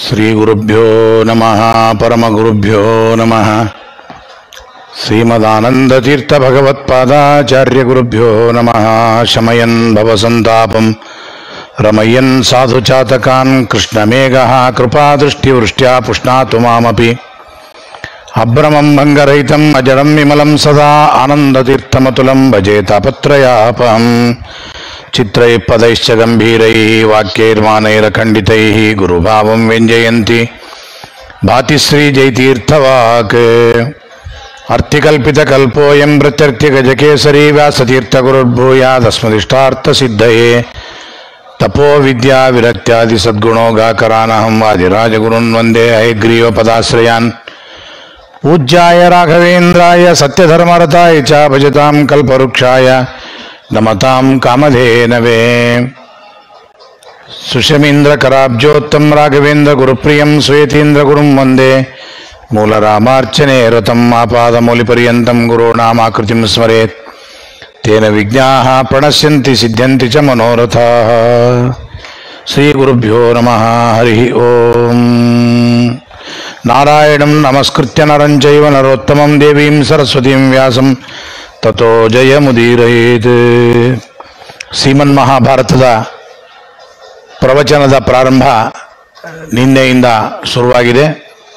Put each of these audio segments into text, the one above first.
ಶ್ರೀಗುರುಭ್ಯೋ ನಮಃ ಪರಮಗುರುಭ್ಯೋ ನಮಃ ಶ್ರೀಮದಾನಂದತೀರ್ಥಭಗವತ್ಪಾದಾಚಾರ್ಯಗುರುಭ್ಯೋ ನಮಃ ಶಮಯನ್ ಭವಸಂತಾಪಂ ರಮಯನ್ ಸಾಧುಚಾತಕಾನ್ ಕೃಷ್ಣಮೇಘಃ ಕೃಪಾದೃಷ್ಟಿವೃಷ್ಟ್ಯಾ ಪುಷ್ಣಾತು ಮಾಮಪಿ ಅಭ್ರಮಂ ಭಂಗರಹಿತಂ ಅಜರಂ ವಿಮಲಂ ಸದಾ ಆನಂದತೀರ್ಥಮತುಲಂ ಭಜೆ ತಾಪತ್ರಯಾಪಹಂ ಚಿತ್ರೈ ಪದೈಶ್ಚ ಗಂಭೀರೈ ವಾಕ್ಯೈರ್ಮಾನೈರಖಂಡಿತೈ ಗುರುಭಾವಂ ವ್ಯಂಜಯಂತಿ ಭಾತಿ ಶ್ರೀ ಜೈತೀರ್ಥವಾಕ್ ಅರ್ಥಿಕಲ್ಪಿತಕಲ್ಪೋಯಂ ಪ್ರತ್ಯರ್ಥ್ಯಗಜಕೇಸರಿ ವ್ಯಾಸತೀರ್ಥಗುರುರ್ಭೂಯಾದಸ್ಮದಿಷ್ಟಾರ್ಥಸಿದ್ಧಯೇ ತಪೋ ವಿದ್ಯಾ ವಿರಕ್ತ್ಯಾದಿ ಸದ್ಗುಣೋ ಗಾಕರಾನಹಂ ವಾದಿರಾಜಗುರುನ್ ವಂದೇ ಹಯಗ್ರೀವ ಪದಾಶ್ರಯಾನ್ पूज्याय राघवेन्द्राय सत्यधर्मरताय च भजतां कल्पवृक्षाय नमतां कामधेनवे सुषमीन्द्रकराब्जोत्तं राघवेन्द्रगुरुप्रियं श्वेतीन्द्रगुरुं वन्दे मूलरामार्चने रतम् आपादमौलिपर्यन्तं गुरूणामाकृतिं स्मरेत् तेन विज्ञाः प्रणश्यन्ति सिद्ध्यन्ति च मनोरथाः श्रीगुरुभ्यो नमः हरिः ओम् ನಾರಾಯಣಂ ನಮಸ್ಕೃತ್ಯ ನರಂ ಚೈವ ನರೋತ್ತಮಂ ದೇವೀಂ ಸರಸ್ವತೀಂ ವ್ಯಾಸಂ ತಥೋ ಜಯ ಮುದೀರಯೇತ್ ಶ್ರೀಮನ್ ಮಹಾಭಾರತದ ಪ್ರವಚನದ ಪ್ರಾರಂಭ ನಿನ್ನೆಯಿಂದ ಶುರುವಾಗಿದೆ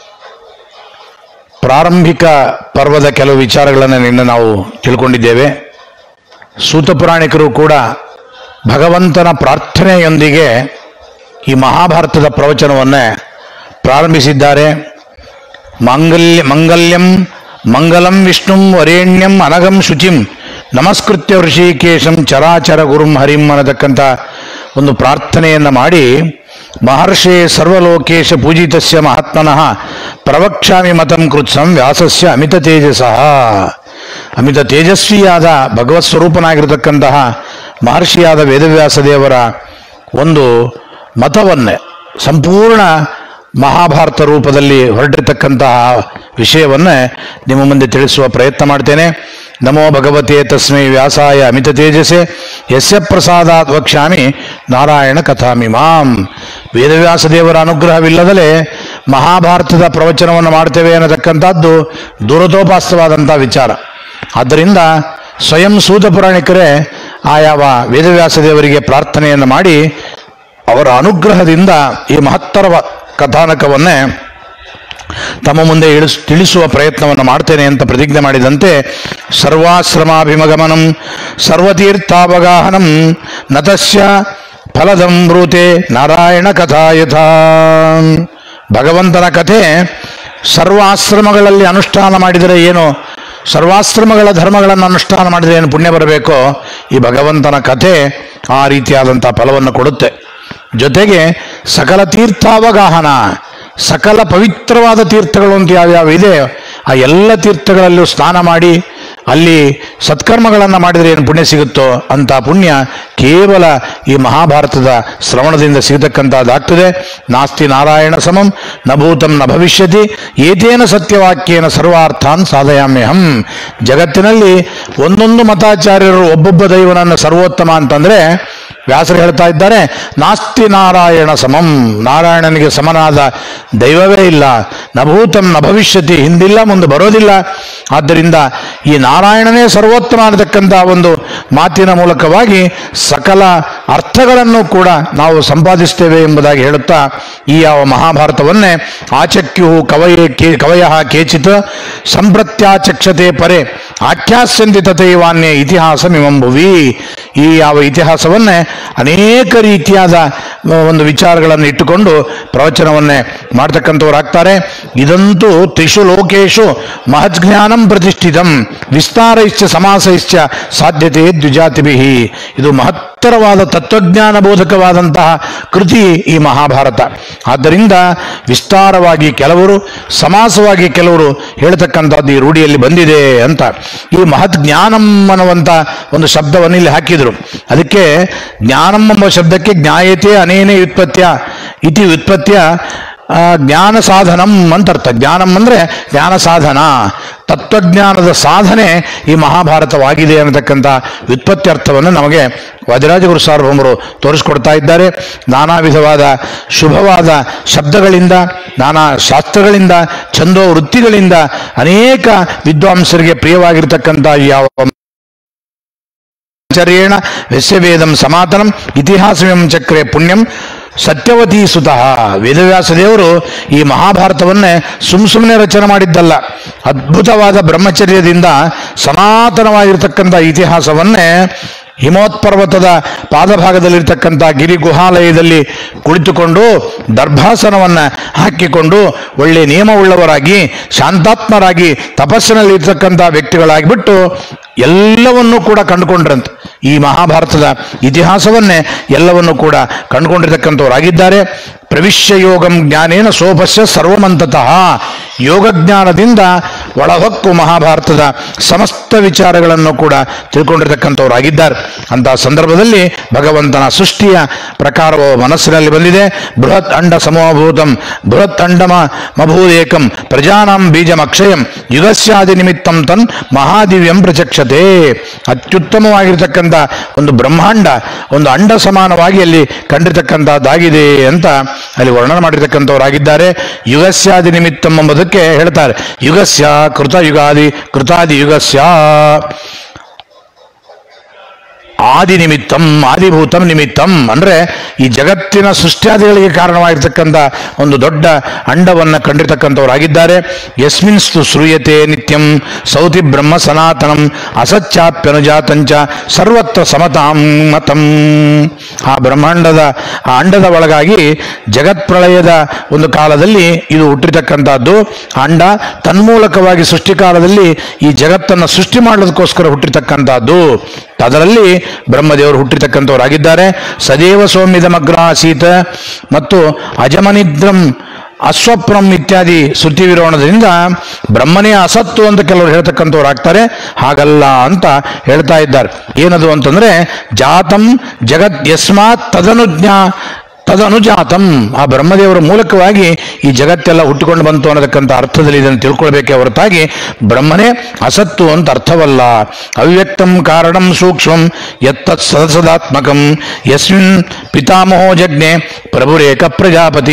ಪ್ರಾರಂಭಿಕ ಪರ್ವದ ಕೆಲವು ವಿಚಾರಗಳನ್ನು ನಿನ್ನೆ ನಾವು ತಿಳ್ಕೊಂಡಿದ್ದೇವೆ ಸೂತ ಪುರಾಣಿಕರು ಕೂಡ ಭಗವಂತನ ಪ್ರಾರ್ಥನೆಯೊಂದಿಗೆ ಈ ಮಹಾಭಾರತದ ಪ್ರವಚನವನ್ನೇ ಪ್ರಾರಂಭಿಸಿದ್ದಾರೆ ಮಾಂಗಲ್ಯ ಮಂಗಲ್ಯಂ ಮಂಗಲಂ ವಿಷ್ಣುಂ ವರೇಣ್ಯಂ ಅನಗಂ ಶುಚಿಂ ನಮಸ್ಕೃತ್ಯ ಋಷಿಕೇಶಂ ಚರಾಚರ ಗುರುಂ ಹರಿಂ ಅನ್ನತಕ್ಕಂಥ ಒಂದು ಪ್ರಾರ್ಥನೆಯನ್ನು ಮಾಡಿ ಮಹರ್ಷೇ ಸರ್ವಲೋಕೇಶ ಪೂಜಿತಸ್ಯ ಮಹಾತ್ಮನಃ ಪ್ರವಕ್ಷ್ಯಾಮಿ ಮತಂ ಕೃತ್ಸಂ ವ್ಯಾಸಸ್ಯ ಅಮಿತ ತೇಜಸಃ ಅಮಿತ ತೇಜಸ್ವಿಯಾದ ಭಗವತ್ ಸ್ವರೂಪನಾಗಿರತಕ್ಕಂತಹ ಮಹರ್ಷಿಯಾದ ವೇದವ್ಯಾಸ ದೇವರ ಒಂದು ಮತವನ್ನೇ ಸಂಪೂರ್ಣ ಮಹಾಭಾರತ ರೂಪದಲ್ಲಿ ಹೊರಟಿರ್ತಕ್ಕಂತಹ ವಿಷಯವನ್ನೇ ನಿಮ್ಮ ಮುಂದೆ ತಿಳಿಸುವ ಪ್ರಯತ್ನ ಮಾಡ್ತೇನೆ ನಮೋ ಭಗವತೆ ತಸ್ಮೈ ವ್ಯಾಸಾಯ ಅಮಿತ ತೇಜಸೆ ಯಸ್ಯ ಪ್ರಸಾದಾತ್ ವಕ್ಷ್ಯಾಮಿ ನಾರಾಯಣ ಕಥಾಮಿಮಾಂ ವೇದವ್ಯಾಸ ದೇವರ ಅನುಗ್ರಹವಿಲ್ಲದಲೇ ಮಹಾಭಾರತದ ಪ್ರವಚನವನ್ನು ಮಾಡ್ತೇವೆ ಅನ್ನತಕ್ಕಂಥದ್ದು ದುರತೋಪಾಸ್ತವಾದಂಥ ವಿಚಾರ ಆದ್ದರಿಂದ ಸ್ವಯಂ ಸೂತ ಪುರಾಣಿಕರೇ ಆಯಾವ ವೇದವ್ಯಾಸ ದೇವರಿಗೆ ಪ್ರಾರ್ಥನೆಯನ್ನು ಮಾಡಿ ಅವರ ಅನುಗ್ರಹದಿಂದ ಈ ಮಹತ್ತರ ಕಥಾನಕವನ್ನೇ ತಮ್ಮ ಮುಂದೆ ಇಳಿಸ್ ತಿಳಿಸುವ ಪ್ರಯತ್ನವನ್ನು ಮಾಡ್ತೇನೆ ಅಂತ ಪ್ರತಿಜ್ಞೆ ಮಾಡಿದಂತೆ ಸರ್ವಾಶ್ರಮಾಭಿಮಗಮನಂ ಸರ್ವತೀರ್ಥಾವಗಾಹನಂ ನತಸ್ಯ ಫಲದಂ ಬ್ರೂತೆ ನಾರಾಯಣ ಕಥಾ ಯಥಾ ಭಗವಂತನ ಕಥೆ ಸರ್ವಾಶ್ರಮಗಳಲ್ಲಿ ಅನುಷ್ಠಾನ ಮಾಡಿದರೆ ಏನು ಸರ್ವಾಶ್ರಮಗಳ ಧರ್ಮಗಳನ್ನು ಅನುಷ್ಠಾನ ಮಾಡಿದರೆ ಏನು ಪುಣ್ಯ ಬರಬೇಕೋ ಈ ಭಗವಂತನ ಕಥೆ ಆ ರೀತಿಯಾದಂಥ ಫಲವನ್ನು ಕೊಡುತ್ತೆ ಜೊತೆಗೆ ಸಕಲ ತೀರ್ಥಾವಗಾಹನ ಸಕಲ ಪವಿತ್ರವಾದ ತೀರ್ಥಗಳು ಅಂತ ಯಾವ್ಯಾವ ಇದೆ ಆ ಎಲ್ಲ ತೀರ್ಥಗಳಲ್ಲೂ ಸ್ನಾನ ಮಾಡಿ ಅಲ್ಲಿ ಸತ್ಕರ್ಮಗಳನ್ನು ಮಾಡಿದರೆ ಏನು ಪುಣ್ಯ ಸಿಗುತ್ತೋ ಅಂತ ಪುಣ್ಯ ಕೇವಲ ಈ ಮಹಾಭಾರತದ ಶ್ರವಣದಿಂದ ಸಿಗತಕ್ಕಂಥದ್ದಾಗ್ತದೆ ನಾಸ್ತಿ ನಾರಾಯಣ ಸಮಂ ನ ಭೂತಂ ನ ಭವಿಷ್ಯತಿ ಏತೇನ ಸತ್ಯವಾಕ್ಯೇನ ಸರ್ವಾರ್ಥಾನ್ ಸಾಧಯಾಮ್ಯಹಂ ಜಗತ್ತಿನಲ್ಲಿ ಒಂದೊಂದು ಮತಾಚಾರ್ಯರು ಒಬ್ಬೊಬ್ಬ ದೈವನನ್ನು ಸರ್ವೋತ್ತಮ ಅಂತಂದ್ರೆ ವ್ಯಾಸರು ಹೇಳ್ತಾ ಇದ್ದಾರೆ ನಾಸ್ತಿ ನಾರಾಯಣ ಸಮಂ ನಾರಾಯಣನಿಗೆ ಸಮನಾದ ದೈವವೇ ಇಲ್ಲ ನಭೂತಂ ನ ಭವಿಷ್ಯತಿ ಹಿಂದಿಲ್ಲ ಮುಂದೆ ಬರೋದಿಲ್ಲ ಆದ್ದರಿಂದ ಈ ನಾರಾಯಣನೇ ಸರ್ವೋತ್ತಮ ಅನ್ನತಕ್ಕಂಥ ಒಂದು ಮಾತಿನ ಮೂಲಕವಾಗಿ ಸಕಲ ಅರ್ಥಗಳನ್ನು ಕೂಡ ನಾವು ಸಂಪಾದಿಸ್ತೇವೆ ಎಂಬುದಾಗಿ ಹೇಳುತ್ತಾ ಈ ಯಾವ ಮಹಾಭಾರತವನ್ನೇ ಆಚಕ್ಯು ಕವಯ ಕೇ ಕವಯ ಕೇಚಿತ್ ಸಂಪ್ರತ್ಯಾಚಕ್ಷತೆ ಪರೆ ಆಖ್ಯಾಸ್ಯಂತಿ ತಥೈವಾನ್ಯ ಇತಿಹಾಸ ಭುವಿ ಈ ಯಾವ ಇತಿಹಾಸವನ್ನೇ ಅನೇಕ ರೀತಿಯಾದ ಒಂದು ವಿಚಾರಗಳನ್ನು ಇಟ್ಟುಕೊಂಡು ಪ್ರವಚನವನ್ನೇ ಮಾಡ್ತಕ್ಕಂಥವರಾಗ್ತಾರೆ ಇದಂತೂ ತ್ರಿಷು ಲೋಕೇಶು ಮಹಜ್ಞಾನಂ ಪ್ರತಿಷ್ಠಿತಂ ವಿಸ್ತಾರೈಶ್ಚ ಸಮಾಸೈಶ್ಚ ಸಾಧ್ಯತೆ ದ್ವಿಜಾತಿಭಿ ಇದು ಮಹತ್ತರವಾದ ತತ್ವಜ್ಞಾನ ಬೋಧಕವಾದಂತಹ ಕೃತಿ ಈ ಮಹಾಭಾರತ ಆದ್ದರಿಂದ ವಿಸ್ತಾರವಾಗಿ ಕೆಲವರು ಸಮಾಸವಾಗಿ ಕೆಲವರು ಹೇಳ್ತಕ್ಕಂಥದ್ದು ಈ ರೂಢಿಯಲ್ಲಿ ಬಂದಿದೆ ಅಂತ ಈ ಮಹತ್ ಜ್ಞಾನಂ ಅನ್ನುವಂಥ ಒಂದು ಶಬ್ದವನ್ನು ಇಲ್ಲಿ ಹಾಕಿದರು ಅದಕ್ಕೆ ಜ್ಞಾನಂ ಎಂಬ ಶಬ್ದಕ್ಕೆ ಜ್ಞಾಯತೆ ಅನೇನೇ ವ್ಯುತ್ಪತ್ಯ ಇತಿ ವ್ಯುತ್ಪತ್ಯ ಆ, ಜ್ಞಾನ ಸಾಧನಂ ಅಂತ ಅರ್ಥ ಜ್ಞಾನಂ ಅಂದ್ರೆ ಜ್ಞಾನ ಸಾಧನ ತತ್ವಜ್ಞಾನದ ಸಾಧನೆ ಈ ಮಹಾಭಾರತವಾಗಿದೆ ಅನ್ನತಕ್ಕಂಥ ವ್ಯುತ್ಪತ್ತ್ಯರ್ಥವನ್ನು ನಮಗೆ ವಾದಿರಾಜಗುರು ಸಾರ್ವಭೌಮರು ತೋರಿಸ್ಕೊಡ್ತಾ ಇದ್ದಾರೆ ನಾನಾ ವಿಧವಾದ ಶುಭವಾದ ಶಬ್ದಗಳಿಂದ ನಾನಾ ಶಾಸ್ತ್ರಗಳಿಂದ ಛಂದೋ ವೃತ್ತಿಗಳಿಂದ ಅನೇಕ ವಿದ್ವಾಂಸರಿಗೆ ಪ್ರಿಯವಾಗಿರ್ತಕ್ಕಂಥ ಯಾವ ಚರ್ಯೇಣ ವ್ಯಸ್ಯವೇದಂ ಸಮಾತನಂ ಇತಿಹಾಸವೆಂ ಚಕ್ರೆ ಪುಣ್ಯಂ ಸತ್ಯವತಿ ಸುತಃ ವೇದವ್ಯಾಸ ದೇವರು ಈ ಮಹಾಭಾರತವನ್ನೇ ಸುಮ್ ಸುಮ್ಮನೆ ರಚನೆ ಮಾಡಿದ್ದಲ್ಲ ಅದ್ಭುತವಾದ ಬ್ರಹ್ಮಚರ್ಯದಿಂದ ಸನಾತನವಾಗಿರ್ತಕ್ಕಂಥ ಇತಿಹಾಸವನ್ನೇ ಹಿಮೋತ್ಪರ್ವತದ ಪಾದಭಾಗದಲ್ಲಿರ್ತಕ್ಕಂಥ ಗಿರಿ ಗುಹಾಲಯದಲ್ಲಿ ಕುಳಿತುಕೊಂಡು ದರ್ಭಾಸನವನ್ನ ಹಾಕಿಕೊಂಡು ಒಳ್ಳೆ ನಿಯಮವುಳ್ಳವರಾಗಿ ಶಾಂತಾತ್ಮರಾಗಿ ತಪಸ್ಸಿನಲ್ಲಿ ಇರ್ತಕ್ಕಂಥ ವ್ಯಕ್ತಿಗಳಾಗಿಬಿಟ್ಟು ಎಲ್ಲವನ್ನೂ ಕೂಡ ಕಂಡುಕೊಂಡ್ರಂತೆ ಈ ಮಹಾಭಾರತದ ಇತಿಹಾಸವನ್ನೇ ಎಲ್ಲವನ್ನೂ ಕೂಡ ಕಂಡುಕೊಂಡಿರ್ತಕ್ಕಂಥವರಾಗಿದ್ದಾರೆ ಪ್ರವಿಶ್ಯ ಯೋಗಂ ಜ್ಞಾನೇನ ಸೋಪಸ್ಯ ಸರ್ವಮಂತತಃ ಯೋಗಜ್ಞಾನದಿಂದ ಒಳಹೊಕ್ಕು ಮಹಾಭಾರತದ ಸಮಸ್ತ ವಿಚಾರಗಳನ್ನು ಕೂಡ ತಿಳ್ಕೊಂಡಿರ್ತಕ್ಕಂಥವರಾಗಿದ್ದಾರೆ ಅಂತಹ ಸಂದರ್ಭದಲ್ಲಿ ಭಗವಂತನ ಸೃಷ್ಟಿಯ ಪ್ರಕಾರವು ಮನಸ್ಸಿನಲ್ಲಿ ಬಂದಿದೆ ಬೃಹತ್ ಅಂಡ ಸಮೂಹಭೂತಂ ಬೃಹತ್ ಅಂಡಮ ಮಭೂದೇಕಂ ಪ್ರಜಾನಾಂ ಬೀಜಂ ಅಕ್ಷಯಂ ಯುಗಸ್ಯಾದಿ ನಿಮಿತ್ತಂ ತನ್ ಮಹಾದಿವ್ಯಂ ಪ್ರಚಕ್ಷತೆ ಅತ್ಯುತ್ತಮವಾಗಿರ್ತಕ್ಕಂಥ ಒಂದು ಬ್ರಹ್ಮಾಂಡ ಒಂದು ಅಂಡ ಸಮಾನವಾಗಿ ಅಲ್ಲಿ ಕಂಡಿರ್ತಕ್ಕಂಥದ್ದಾಗಿದೆ ಅಂತ ಅಲ್ಲಿ ವರ್ಣನೆ ಮಾಡಿರ್ತಕ್ಕಂಥವರಾಗಿದ್ದಾರೆ ಯುಗಸ್ಯಾದಿ ನಿಮಿತ್ತಂ ಎಂಬುದಕ್ಕೆ ಹೇಳ್ತಾರೆ ಯುಗಸ್ಯ ಕೃತ ಯುಗಾದಿ ಕೃತಾದಿ ಯುಗಸ್ಯ ಆದಿ ನಿಮಿತ್ತಂ ಆದಿಭೂತಂ ನಿಮಿತ್ತಂ ಅಂದ್ರೆ ಈ ಜಗತ್ತಿನ ಸೃಷ್ಟ್ಯಾದಿಗಳಿಗೆ ಕಾರಣವಾಗಿರ್ತಕ್ಕಂಥ ಒಂದು ದೊಡ್ಡ ಅಂಡವನ್ನ ಕಂಡಿರ್ತಕ್ಕಂಥವರಾಗಿದ್ದಾರೆ ಯಸ್ಮಿನ್ಸ್ತು ಶ್ರೂಯತೆ ನಿತ್ಯಂ ಸೌತಿ ಬ್ರಹ್ಮ ಸನಾತನಂ ಅಸತ್ಯಾಪ್ಯನುಜಾತಂಚ ಸರ್ವತ್ರ ಸಮತಾಂ ಮತಂ ಆ ಬ್ರಹ್ಮಾಂಡದ ಆ ಅಂಡದ ಒಳಗಾಗಿ ಜಗತ್ಪ್ರಳಯದ ಒಂದು ಕಾಲದಲ್ಲಿ ಇದು ಹುಟ್ಟಿರ್ತಕ್ಕಂಥದ್ದು ಆ ಅಂಡ ತನ್ಮೂಲಕವಾಗಿ ಸೃಷ್ಟಿಕಾಲದಲ್ಲಿ ಈ ಜಗತ್ತನ್ನು ಸೃಷ್ಟಿ ಮಾಡೋದಕ್ಕೋಸ್ಕರ ಹುಟ್ಟಿರ್ತಕ್ಕಂಥದ್ದು ಅದರಲ್ಲಿ ಬ್ರಹ್ಮದೇವರು ಹುಟ್ಟಿರ್ತಕ್ಕಂಥವರಾಗಿದ್ದಾರೆ ಸದೇವ ಸೌಮ್ಯದಮಗ್ರ ಆಸೀತ ಮತ್ತು ಅಜಮನಿದ್ರಂ ಅಸ್ವಪ್ನಂ ಇತ್ಯಾದಿ ಶ್ರುತಿ ವಿರೋಣದಿಂದ ಬ್ರಹ್ಮನೇ ಅಸತ್ತು ಅಂತ ಕೆಲವರು ಹೇಳ್ತಕ್ಕಂಥವ್ರು ಆಗ್ತಾರೆ ಹಾಗಲ್ಲ ಅಂತ ಹೇಳ್ತಾ ಇದ್ದಾರೆ ಏನದು ಅಂತಂದ್ರೆ ಜಾತಂ ಜಗತ್ ಯಸ್ಮಾತ್ ತದನುಜ್ಞಾ ತದನುಜಾತಂ ಆ ಬ್ರಹ್ಮದೇವರ ಮೂಲಕವಾಗಿ ಈ ಜಗತ್ತೆಲ್ಲ ಹುಟ್ಟಿಕೊಂಡು ಬಂತು ಅನ್ನತಕ್ಕಂಥ ಅರ್ಥದಲ್ಲಿ ಇದನ್ನು ತಿಳ್ಕೊಳ್ಬೇಕೆ ಹೊರತಾಗಿ ಬ್ರಹ್ಮನೇ ಅಸತ್ತು ಅಂತ ಅರ್ಥವಲ್ಲ ಅವ್ಯಕ್ತಂ ಕಾರಣಂ ಸೂಕ್ಷ್ಮಂ ಎತ್ತತ್ ಸದಸದಾತ್ಮಕಂ ಯಸ್ಮಿನ್ ಪಿತಾಮಹೋ ಜಜ್ಞೆ ಪ್ರಭುರೇಕ ಪ್ರಜಾಪತಿ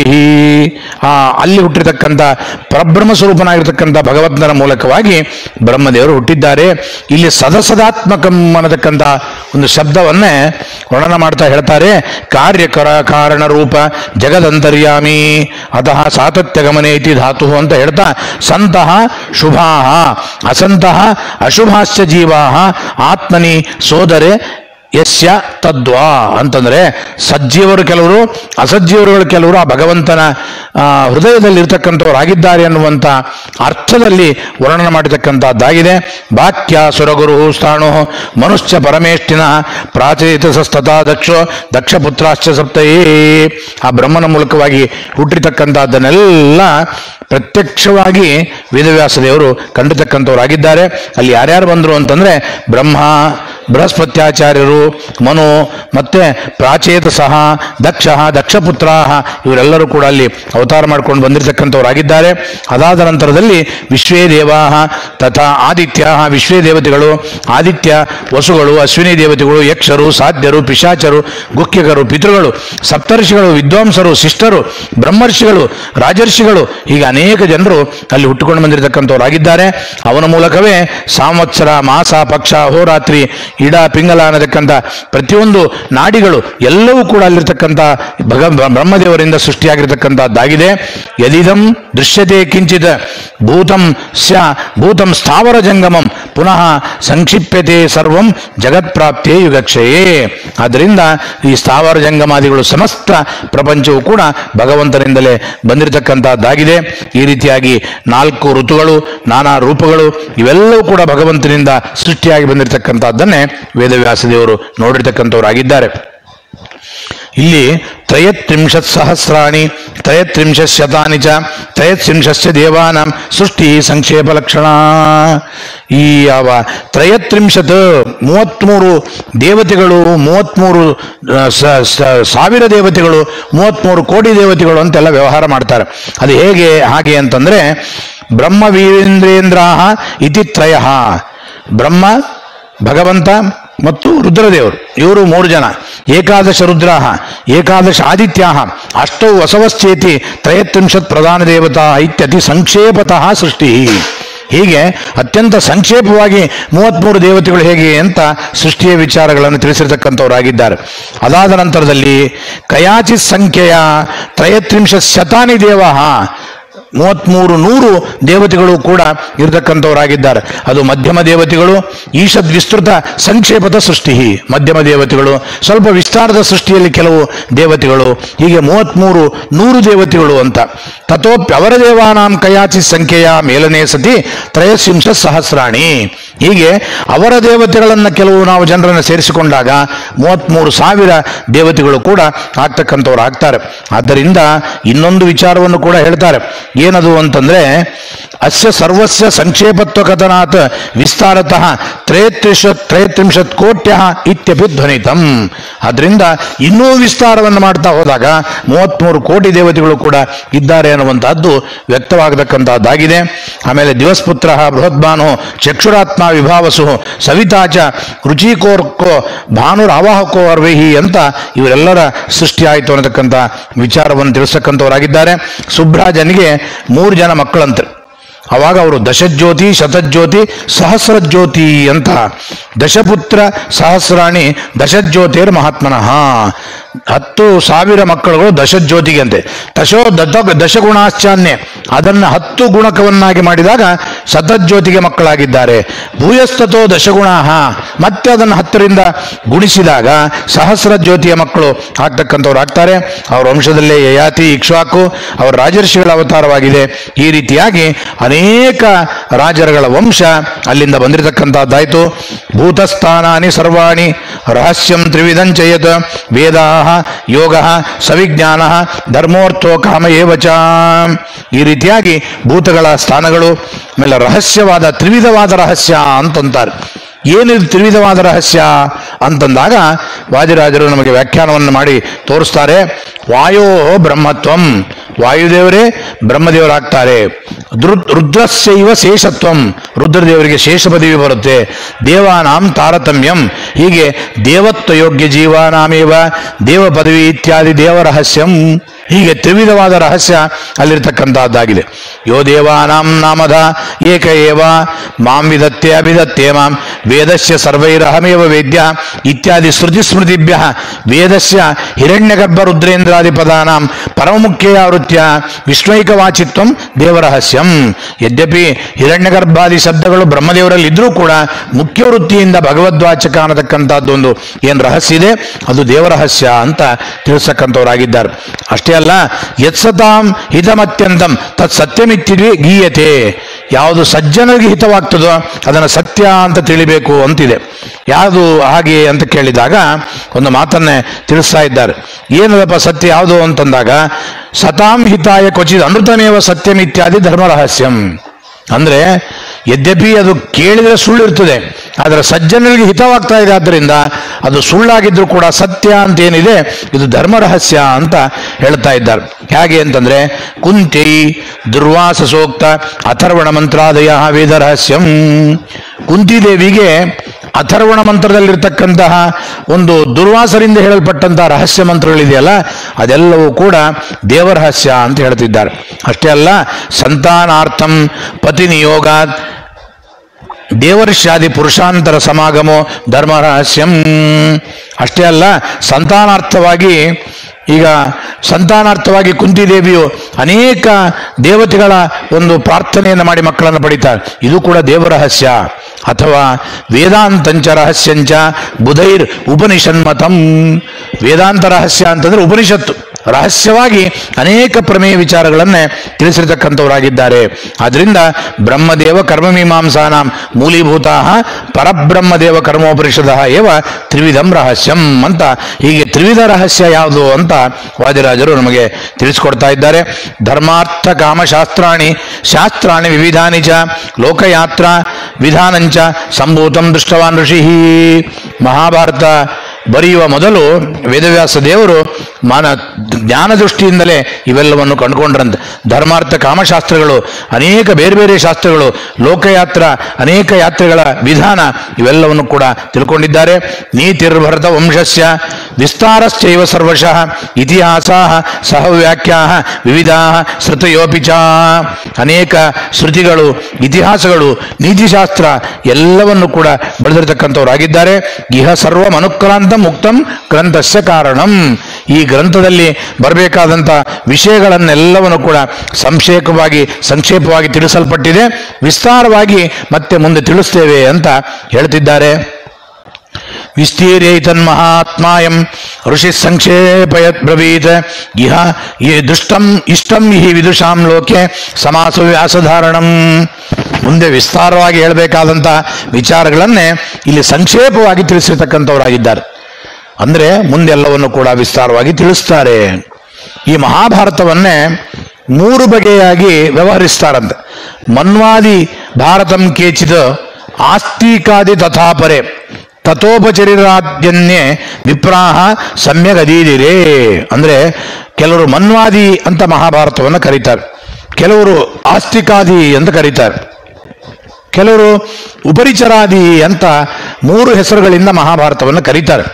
ಆ ಅಲ್ಲಿ ಹುಟ್ಟಿರ್ತಕ್ಕಂಥ ಪರಬ್ರಹ್ಮ ಸ್ವರೂಪನಾಗಿರ್ತಕ್ಕಂಥ ಭಗವಂತನ ಮೂಲಕವಾಗಿ ಬ್ರಹ್ಮದೇವರು ಹುಟ್ಟಿದ್ದಾರೆ ಇಲ್ಲಿ ಸದಸದಾತ್ಮಕಂ ಅನ್ನತಕ್ಕಂಥ ಒಂದು ಶಬ್ದವನ್ನೇ ವರ್ಣನ ಮಾಡ್ತಾ ಹೇಳ್ತಾರೆ ಕಾರ್ಯಕರ ಕಾರಣ ರೂಪ ಜಗದಂತರ್ಯಾಮಿ ಅತಃ ಸಾತತ್ಯ ಗಮನೆ ಇತಿ ಧಾತು ಅಂತ ಹೇಳ್ತಾ ಸಂತಹ ಶುಭಾ ಅಸಂತಹ ಅಶುಭಾಶ್ಚ ಜೀವಾ ಆತ್ಮನಿ ಸೋದರೆ ಯಸ್ಯ ತದ್ವಾ ಅಂತಂದ್ರೆ ಸಜ್ಜೀವರು ಕೆಲವರು ಅಸಜ್ಜೀವರುಗಳು ಕೆಲವರು ಆ ಭಗವಂತನ ಆ, ಹೃದಯದಲ್ಲಿ ಇರ್ತಕ್ಕಂಥವರಾಗಿದ್ದಾರೆ ಅನ್ನುವಂಥ ಅರ್ಥದಲ್ಲಿ ವರ್ಣನೆ ಮಾಡಿರ್ತಕ್ಕಂಥದ್ದಾಗಿದೆ ವಾಕ್ಯ ಸುರಗುರು ಸ್ಥಾಣು ಮನುಷ್ಯ ಪರಮೇಷ್ಠಿನ ಪ್ರಾಚೇತ ಸಸ್ತತಾ ದಕ್ಷೋ ದಕ್ಷ ಪುತ್ರಾಶ್ಚ ಸಪ್ತಯೇ ಆ ಬ್ರಹ್ಮನ ಮೂಲಕವಾಗಿ ಹುಟ್ಟಿರ್ತಕ್ಕಂಥದ್ದನ್ನೆಲ್ಲ ಪ್ರತ್ಯಕ್ಷವಾಗಿ ವೇದವ್ಯಾಸ ದೇವರು ಕಂಡಿರ್ತಕ್ಕಂಥವರಾಗಿದ್ದಾರೆ ಅಲ್ಲಿ ಯಾರ್ಯಾರು ಬಂದರು ಅಂತಂದ್ರೆ ಬ್ರಹ್ಮ ಬೃಹಸ್ಪತ್ಯಾಚಾರ್ಯರು ಮನು ಮತ್ತೆ ಪ್ರಾಚೇತ ಸಹ ದಕ್ಷ ದಕ್ಷಪುತ್ರ ಇವರೆಲ್ಲರೂ ಕೂಡ ಅಲ್ಲಿ ಅವತಾರ ಮಾಡ್ಕೊಂಡು ಬಂದಿರತಕ್ಕಂಥವರಾಗಿದ್ದಾರೆ ಅದಾದ ನಂತರದಲ್ಲಿ ವಿಶ್ವೇ ದೇವಾ ತಥಾ ಆದಿತ್ಯ ವಿಶ್ವೇ ದೇವತೆಗಳು ಆದಿತ್ಯ ವಸುಗಳು ಅಶ್ವಿನಿ ದೇವತೆಗಳು ಯಕ್ಷರು ಸಾಧ್ಯರು ಪಿಶಾಚರು ಗುಖ್ಯಕರು ಪಿತೃಗಳು ಸಪ್ತರ್ಷಿಗಳು ವಿದ್ವಾಂಸರು ಶಿಷ್ಟರು ಬ್ರಹ್ಮರ್ಷಿಗಳು ರಾಜರ್ಷಿಗಳು ಹೀಗೆ ಅನೇಕ ಜನರು ಅಲ್ಲಿ ಹುಟ್ಟುಕೊಂಡು ಬಂದಿರತಕ್ಕಂಥವರಾಗಿದ್ದಾರೆ ಅವನ ಮೂಲಕವೇ ಸಂವತ್ಸರ ಮಾಸ ಪಕ್ಷ ಹೋರಾತ್ರಿ ಇಡ ಪಿಂಗಲ ಅನ್ನತಕ್ಕಂಥ ಪ್ರತಿಯೊಂದು ನಾಡಿಗಳು ಎಲ್ಲವೂ ಕೂಡ ಅಲ್ಲಿರ್ತಕ್ಕಂಥ ಭಗ ಬ್ರಹ್ಮದೇವರಿಂದ ಸೃಷ್ಟಿಯಾಗಿರ್ತಕ್ಕಂಥದ್ದಾಗಿದೆ ಯದಿದಂ ದೃಶ್ಯತೆ ಕಿಂಚಿತ್ ಭೂತಂ ಸ್ಯ ಭೂತಂ ಸ್ಥಾವರ ಜಂಗಮಂ ಪುನಃ ಸಂಕ್ಷಿಪ್ಯತೆ ಸರ್ವಂ ಜಗತ್ಪ್ರಾಪ್ತಿಯೇ ಯುಗಕ್ಷಯೇ ಆದ್ದರಿಂದ ಈ ಸ್ಥಾವರ ಜಂಗಮಾದಿಗಳು ಸಮಸ್ತ ಪ್ರಪಂಚವು ಕೂಡ ಭಗವಂತನಿಂದಲೇ ಬಂದಿರತಕ್ಕಂಥದ್ದಾಗಿದೆ ಈ ರೀತಿಯಾಗಿ ನಾಲ್ಕು ಋತುಗಳು ನಾನಾ ರೂಪಗಳು ಇವೆಲ್ಲವೂ ಕೂಡ ಭಗವಂತನಿಂದ ಸೃಷ್ಟಿಯಾಗಿ ಬಂದಿರತಕ್ಕಂಥದ್ದನ್ನೇ ವೇದವ್ಯಾಸ ದೇವರು ನೋಡಿರ್ತಕ್ಕಂಥವರಾಗಿದ್ದಾರೆ ಇಲ್ಲಿ ತ್ರಯತ್ರಿಂಶತ್ ಸಹಸ್ರಾಣಿ ತ್ರಯತ್ರಿಂಶತ್ ಶತಾನಿ ಚ ತ್ರಯತ್ರಿಂಶಸ್ಯ ದೇವಾನಾಂ ಸೃಷ್ಟಿ ಸಂಕ್ಷೇಪ ಲಕ್ಷಣ ಈ ಯಾವ ತ್ರಯತ್ರಿಂಶತ್ ಮೂವತ್ತ್ಮೂರು ದೇವತೆಗಳು ಮೂವತ್ತ್ಮೂರು ಆ, ಸ- ಸ- ಸಾವಿರ ದೇವತೆಗಳು ಮೂವತ್ತ್ಮೂರು ಕೋಟಿ ದೇವತೆಗಳು ಅಂತೆಲ್ಲ ವ್ಯವಹಾರ ಮಾಡ್ತಾರೆ ಅದು ಹೇಗೆ ಹಾಗೆ ಅಂತಂದ್ರೆ ಬ್ರಹ್ಮ ವೀರೇಂದ್ರೇಂದ್ರ ಇತಿ ತ್ರಯ ಬ್ರಹ್ಮ ಭಗವಂತ ಮತ್ತು ರುದ್ರದೇವರು ಇವರು ಮೂರು ಜನ ಏಕಾದಶ ರುದ್ರ ಏಕಾದಶ ಆದಿತ್ಯ ಅಷ್ಟೌ ವಸವಶ್ಚೇತಿ ತ್ರಯತ್ರಿಂಶತ್ ಪ್ರಧಾನ ದೇವತಾ ಇತ್ಯತಿ ಸಂಕ್ಷೇಪತಃ ಸೃಷ್ಟಿ ಹೀಗೆ ಅತ್ಯಂತ ಸಂಕ್ಷೇಪವಾಗಿ ಮೂವತ್ಮೂರು ದೇವತೆಗಳು ಹೇಗೆ ಅಂತ ಸೃಷ್ಟಿಯ ವಿಚಾರಗಳನ್ನು ತಿಳಿಸಿರ್ತಕ್ಕಂಥವರಾಗಿದ್ದಾರೆ ಅದಾದ ನಂತರದಲ್ಲಿ ಕಯಾಚಿ ಸಂಖ್ಯೆಯ ತ್ರಯತ್ರಿಂಶ ಶತಾನಿ ದೇವ ಮೂವತ್ಮೂರು ನೂರು ದೇವತೆಗಳು ಕೂಡ ಇರತಕ್ಕಂಥವರಾಗಿದ್ದಾರೆ ಅದು ಮಧ್ಯಮ ದೇವತೆಗಳು ಈಶದ್ ವಿಸ್ತೃತ ಸಂಕ್ಷೇಪದ ಸೃಷ್ಟಿ ಮಧ್ಯಮ ದೇವತೆಗಳು ಸ್ವಲ್ಪ ವಿಸ್ತಾರದ ಸೃಷ್ಟಿಯಲ್ಲಿ ಕೆಲವು ದೇವತೆಗಳು ಹೀಗೆ ಮೂವತ್ಮೂರು ನೂರು ದೇವತೆಗಳು ಅಂತ ತಥೋಪ್ಯ ಅವರ ದೇವಾನಾಂ ಕಯಾಚಿ ಸಂಖ್ಯೆಯ ಮೇಲನೇ ಸತಿ ತ್ರಯಸಿಂಶ ಸಹಸ್ರಾಣಿ ಹೀಗೆ ಅವರ ದೇವತೆಗಳನ್ನು ಕೆಲವು ನಾವು ಜನರನ್ನು ಸೇರಿಸಿಕೊಂಡಾಗ ಮೂವತ್ಮೂರು ಸಾವಿರ ದೇವತೆಗಳು ಕೂಡ ಆಗ್ತಕ್ಕಂಥವ್ರು ಆಗ್ತಾರೆ ಆದ್ದರಿಂದ ಇನ್ನೊಂದು ವಿಚಾರವನ್ನು ಕೂಡ ಹೇಳ್ತಾರೆ ಏನದು ಅಂತಂದ್ರೆ ಅಸ್ಯ ಸರ್ವಸ್ಯ ಸಂಕ್ಷೇಪತ್ವ ಕಥನಾತ್ ವಿಸ್ತಾರತಃ ತ್ರಯತ್ರಿಶ ತ್ರಯತ್ರಿಂಶತ್ ಕೋಟ್ಯ ಇತ್ಯಪಿ ಧ್ವನಿತಂ ಅದರಿಂದ ಇನ್ನೂ ವಿಸ್ತಾರವನ್ನು ಮಾಡ್ತಾ ಹೋದಾಗ ಮೂವತ್ಮೂರು ಕೋಟಿ ದೇವತೆಗಳು ಕೂಡ ಇದ್ದಾರೆ ಅನ್ನುವಂತಹದ್ದು ವ್ಯಕ್ತವಾಗತಕ್ಕಂತಹದ್ದಾಗಿದೆ ಆಮೇಲೆ ದಿವಸ್ಪುತ್ರ ಬೃಹದ್ಭಾನು ಚಕ್ಷುರಾತ್ಮ ವಿಭಾವಸು ಸವಿತಾಚ ರುಚಿಕೋರ್ಕೋ ಭಾನುರಾವಾಹಕೋ ಅರ್ವೇಹಿ ಅಂತ ಇವರೆಲ್ಲರ ಸೃಷ್ಟಿ ಆಯಿತು ಅನ್ನತಕ್ಕಂಥ ವಿಚಾರವನ್ನು ತಿಳಿಸ್ತಕ್ಕಂಥವರಾಗಿದ್ದಾರೆ ಸುಬ್ರಾಜನಿಗೆ ಮೂರು ಜನ ಮಕ್ಕಳಂತೆ ಅವಾಗ ಅವರು ದಶಜ್ಯೋತಿ ಶತಜ್ಯೋತಿ ಸಹಸ್ರಜ್ಯೋತಿ ಅಂತ ದಶಪುತ್ರ ಸಹಸ್ರಾಣಿ ದಶಜ್ಯೋತಿರ್ ಮಹಾತ್ಮನಃ ಹತ್ತು ಸಾವಿರ ಮಕ್ಕಳುಗಳು ದಶಜ್ಯೋತಿಗೆ ಅಂತೆ ದಶೋ ದತ ದಶಗುಣಾಶ್ಚಾನ್ಯ ಅದನ್ನು ಹತ್ತು ಗುಣಕವನ್ನಾಗಿ ಮಾಡಿದಾಗ ಶತಜ್ಯೋತಿಗೆ ಮಕ್ಕಳಾಗಿದ್ದಾರೆ ಭೂಯಸ್ತತೋ ದಶಗುಣ ಮತ್ತೆ ಅದನ್ನು ಹತ್ತರಿಂದ ಗುಣಿಸಿದಾಗ ಸಹಸ್ರ ಜ್ಯೋತಿಯ ಮಕ್ಕಳು ಆಗ್ತಕ್ಕಂಥವ್ರು ಆಗ್ತಾರೆ ಅವರ ವಂಶದಲ್ಲೇ ಯಯಾತಿ ಇಕ್ಷ್ವಾಕು ಅವರ ರಾಜರ್ಷಿಗಳ ಅವತಾರವಾಗಿದೆ ಈ ರೀತಿಯಾಗಿ ಅನೇಕ ರಾಜರುಗಳ ವಂಶ ಅಲ್ಲಿಂದ ಬಂದಿರತಕ್ಕಂಥದ್ದಾಯ್ತು ಭೂತಸ್ಥಾನಾನಿ ಸರ್ವಾಣಿ ರಹಸ್ಯಂ ತ್ರಿವಿಧಂಚಯತ್ ವೇದಾ ಯೋಗ ಸವಿಜ್ಞಾನ ಧರ್ಮೋರ್ಥೋ ಕಾಮ ಏವ ಚ ಈ ರೀತಿಯಾಗಿ ಭೂತಗಳ ಸ್ಥಾನಗಳು ಆಮೇಲೆ ರಹಸ್ಯವಾದ ತ್ರಿವಿಧವಾದ ರಹಸ್ಯ ಅಂತಂತಾರೆ ಏನಿದು ತ್ರಿವಿಧವಾದ ರಹಸ್ಯ ಅಂತಂದಾಗ ವಾದಿರಾಜರು ನಮಗೆ ವ್ಯಾಖ್ಯಾನವನ್ನು ಮಾಡಿ ತೋರಿಸ್ತಾರೆ ವಾಯೋ ಬ್ರಹ್ಮತ್ವಂ ವಾಯುದೇವರೇ ಬ್ರಹ್ಮದೇವರಾಗ್ತಾರೆ ರುದ್ ರುದ್ರಸ್ಯೈವ ಶೇಷತ್ವಂ ರುದ್ರದೇವರಿಗೆ ಶೇಷ ಪದವಿ ಬರುತ್ತೆ ದೇವಾನಾಂ ತಾರತಮ್ಯಂ ಹೀಗೆ ದೇವತ್ವ ಯೋಗ್ಯ ಜೀವಾನಾಮೇವ ದೇವ ಪದವಿ ಇತ್ಯಾದಿ ದೇವರಹಸ್ಯಂ ಹೀಗೆ ತ್ರಿವಿಧವಾದ ರಹಸ್ಯ ಅಲ್ಲಿರ್ತಕ್ಕಂತಹದ್ದಾಗಿದೆ ಯೋ ದೇವಾನಾಂ ನಾಮಧ ಏಕ ಏವ ಮಾಂ ವಿಧತ್ತೆ ಅಭಿಧತ್ತೆ ಮಾಂ ವೇದಸ್ಯ ಸರ್ವೈರಹಮೇವ ವೇದ್ಯ ಇತ್ಯಾದಿ ಶ್ರುತಿ ಸ್ಮೃತಿಭ್ಯ ವೇದಸ್ಯ ಹಿರಣ್ಯಗರ್ಭ ರುದ್ರೇಂದ್ರಾದಿ ಪದಾನಾಂ ಪರಮುಖ್ಯ ವೃತ್ಯ ವಿಷ್ಣೈಕವಾಚಿತ್ವಂ ದೇವರಹಸ್ಯಂ ಯದ್ಯಪಿ ಹಿರಣ್ಯಗರ್ಭಾದಿ ಶಬ್ದಗಳು ಬ್ರಹ್ಮದೇವರಲ್ಲಿ ಇದ್ರೂ ಕೂಡ ಮುಖ್ಯ ವೃತ್ತಿಯಿಂದ ಭಗವದ್ವಾಚಕ ಅನ್ನತಕ್ಕಂಥದ್ದು ಒಂದು ಏನು ರಹಸ್ಯ ಇದೆ ಅದು ದೇವರಹಸ್ಯ ಅಂತ ತಿಳಿಸಕ್ಕಂಥವರಾಗಿದ್ದಾರೆ ಅಷ್ಟೇ ಅಲ್ಲ ಯತ್ಸತಾಂ ಹಿತಮತ್ಯಂತಂ ತತ್ ಸತ್ಯಮಿತ್ಯಗೆ ಗೀಯತೆ ಯಾವುದು ಸಜ್ಜನರಿಗೆ ಹಿತವಾಗ್ತದೋ ಅದನ್ನು ಸತ್ಯ ಅಂತ ತಿಳಿಬೇಕು ಅಂತಿದೆ ಯಾವುದು ಹಾಗೆ ಅಂತ ಕೇಳಿದಾಗ ಒಂದು ಮಾತನ್ನೇ ತಿಳಿಸ್ತಾ ಇದ್ದಾರೆ ಏನದಪ್ಪ ಸತ್ಯ ಯಾವುದು ಅಂತಂದಾಗ ಸತಾಂ ಹಿತಾಯ ಕ್ವಚಿತ್ ಅಮೃತಮೇವ ಸತ್ಯಂ ಇತ್ಯಾದಿ ಧರ್ಮ ರಹಸ್ಯಂ ಅಂದ್ರೆ ಯದ್ಯಪಿ ಅದು ಕೇಳಿದರೆ ಸುಳ್ಳಿರ್ತದೆ ಆದರೆ ಸಜ್ಜನರಿಗೆ ಹಿತವಾಗ್ತಾ ಇದೆ ಆದ್ದರಿಂದ ಅದು ಸುಳ್ಳಾಗಿದ್ರೂ ಕೂಡ ಸತ್ಯ ಅಂತ ಏನಿದೆ ಇದು ಧರ್ಮ ರಹಸ್ಯ ಅಂತ ಹೇಳ್ತಾ ಇದ್ದಾರೆ ಹೇಗೆ ಅಂತಂದ್ರೆ ಕುಂತಿ ದುರ್ವಾಸ ಸೂಕ್ತ ಅಥರ್ವಣ ಮಂತ್ರಾದಯ ವೇದ ರಹಸ್ಯಂ ಕುಂತಿದೇವಿಗೆ ಅಥರ್ವಣ ಮಂತ್ರದಲ್ಲಿರ್ತಕ್ಕಂತಹ ಒಂದು ದುರ್ವಾಸರಿಂದ ಹೇಳಲ್ಪಟ್ಟಂತಹ ರಹಸ್ಯ ಮಂತ್ರಗಳಿದೆಯಲ್ಲ ಅದೆಲ್ಲವೂ ಕೂಡ ದೇವರಹಸ್ಯ ಅಂತ ಹೇಳ್ತಿದ್ದಾರೆ ಅಷ್ಟೇ ಅಲ್ಲ ಸಂತಾನಾರ್ಥಂ ಪತಿ ನಿಯೋಗ ದೇವರ್ಷಾದಿ ಪುರುಷಾಂತರ ಸಮಾಗಮೋ ಧರ್ಮ ರಹಸ್ಯಂ ಅಷ್ಟೇ ಅಲ್ಲ ಸಂತಾನಾರ್ಥವಾಗಿ ಈಗ ಸಂತಾನಾರ್ಥವಾಗಿ ಕುಂತಿದೇವಿಯು ಅನೇಕ ದೇವತೆಗಳ ಒಂದು ಪ್ರಾರ್ಥನೆಯನ್ನು ಮಾಡಿ ಮಕ್ಕಳನ್ನು ಪಡಿತಾರೆ ಇದು ಕೂಡ ದೇವರಹಸ್ಯ ಅಥವಾ ವೇದಾಂತಂಚ ರಹಸ್ಯಂಚ ಬುಧೈರ್ ಉಪನಿಷನ್ಮತಂ ವೇದಾಂತ ರಹಸ್ಯ ಅಂತಂದ್ರೆ ಉಪನಿಷತ್ತು ರಹಸ್ಯವಾಗಿ ಅನೇಕ ಪ್ರಮೇಯ ವಿಚಾರಗಳನ್ನೇ ತಿಳಿಸಿರ್ತಕ್ಕಂಥವರಾಗಿದ್ದಾರೆ ಆದ್ರಿಂದ ಬ್ರಹ್ಮದೇವ ಕರ್ಮಮೀಮಾಂಸಾನಾಂ ಮೂಲೀಭೂತ ಪರಬ್ರಹ್ಮದೇವ ಕರ್ಮೋಪನಿಷದ ಏವ ತ್ರಿವಿಧಂ ರಹಸ್ಯಂ ಅಂತ ಹೀಗೆ ತ್ರಿವಿಧ ರಹಸ್ಯ ಯಾವುದು ಅಂತ ವಾದಿರಾಜರು ನಮಗೆ ತಿಳಿಸ್ಕೊಡ್ತಾ ಇದ್ದಾರೆ ಧರ್ಮಾರ್ಥ ಕಾಮಶಾಸ್ತ್ರಾಣಿ ಶಾಸ್ತ್ರಾಣಿ ವಿವಿಧಾನಿ ಚ ಲೋಕಯಾತ್ರ ವಿಧಾನಂಚ ಸಂಭೂತಂ ದೃಷ್ಟವಾನ್ ಋಷಿ ಮಹಾಭಾರತ ಬರೆಯುವ ಮೊದಲು ವೇದವ್ಯಾಸ ದೇವರು ಮಾನ ಜ್ಞಾನ ದೃಷ್ಟಿಯಿಂದಲೇ ಇವೆಲ್ಲವನ್ನು ಕಂಡುಕೊಂಡ್ರಂತೆ ಧರ್ಮಾರ್ಥ ಕಾಮಶಾಸ್ತ್ರಗಳು ಅನೇಕ ಬೇರೆ ಬೇರೆ ಶಾಸ್ತ್ರಗಳು ಲೋಕಯಾತ್ರ ಅನೇಕ ಯಾತ್ರೆಗಳ ವಿಧಾನ ಇವೆಲ್ಲವನ್ನು ಕೂಡ ತಿಳ್ಕೊಂಡಿದ್ದಾರೆ ನೀತಿರ್ಭರತ ವಂಶಸ್ಯ ವಿಸ್ತಾರಶ್ಚೈವ ಸರ್ವಶಃ ಇತಿಹಾಸ ಸಹ ವ್ಯಾಖ್ಯಾ ವಿವಿಧ ಶ್ರುತಯೋಪಿ ಚ ಅನೇಕ ಶ್ರುತಿಗಳು ಇತಿಹಾಸಗಳು ನೀತಿಶಾಸ್ತ್ರ ಎಲ್ಲವನ್ನು ಕೂಡ ಬರೆದಿರತಕ್ಕಂಥವರಾಗಿದ್ದಾರೆ ಇಹ ಸರ್ವ ಅನುಕ್ರಾಂತ ಮುಕ್ತಂ ಗ್ರಂಥಸ್ಯ ಕಾರಣಂ ಈ ಗ್ರಂಥದಲ್ಲಿ ಬರಬೇಕಾದಂಥ ವಿಷಯಗಳನ್ನೆಲ್ಲವನ್ನು ಕೂಡ ಸಂಕ್ಷೇಪವಾಗಿ ಸಂಕ್ಷೇಪವಾಗಿ ತಿಳಿಸಲ್ಪಟ್ಟಿದೆ ವಿಸ್ತಾರವಾಗಿ ಮತ್ತೆ ಮುಂದೆ ತಿಳಿಸ್ತೇವೆ ಅಂತ ಹೇಳ್ತಿದ್ದಾರೆ ವಿಸ್ತೀರ್ಯೈತನ್ಮಹಾತ್ಮಾಯಂ ಋಷಿ ಸಂಕ್ಷೇಪಯತ್ ಬ್ರವೀತ್ ಇಹ ಈ ದುಷ್ಟಂ ಇಷ್ಟಂ ಇಹಿ ವಿದುಷಾಂ ಲೋಕೆ ಸಮಾಸ ವ್ಯಾಸಧಾರಣಂ ಮುಂದೆ ವಿಸ್ತಾರವಾಗಿ ಹೇಳಬೇಕಾದಂಥ ವಿಚಾರಗಳನ್ನೇ ಇಲ್ಲಿ ಸಂಕ್ಷೇಪವಾಗಿ ತಿಳಿಸಿರ್ತಕ್ಕಂಥವರಾಗಿದ್ದಾರೆ ಅಂದ್ರೆ ಮುಂದೆಲ್ಲವನ್ನು ಕೂಡ ವಿಸ್ತಾರವಾಗಿ ತಿಳಿಸ್ತಾರೆ ಈ ಮಹಾಭಾರತವನ್ನೇ ಮೂರು ಬಗೆಯಾಗಿ ವ್ಯವಹರಿಸ್ತಾರಂತೆ ಮನ್ವಾದಿ ಭಾರತಂ ಕೇಚಿದ ಆಸ್ತಿಕಾದಿ ತಥಾಪರೆ ತಥೋಪಚರಿರಾದ್ಯನ್ನೇ ವಿಪ್ರಾಹ ಸಮ್ಯಕ್ ಅದೀದಿರೇ ಅಂದ್ರೆ ಕೆಲವರು ಮನ್ವಾದಿ ಅಂತ ಮಹಾಭಾರತವನ್ನು ಕರೀತಾರೆ ಕೆಲವರು ಆಸ್ತಿಕಾದಿ ಅಂತ ಕರೀತಾರೆ ಕೆಲವರು ಉಪರಿಚರಾದಿ ಅಂತ ಮೂರು ಹೆಸರುಗಳಿಂದ ಮಹಾಭಾರತವನ್ನು ಕರೀತಾರೆ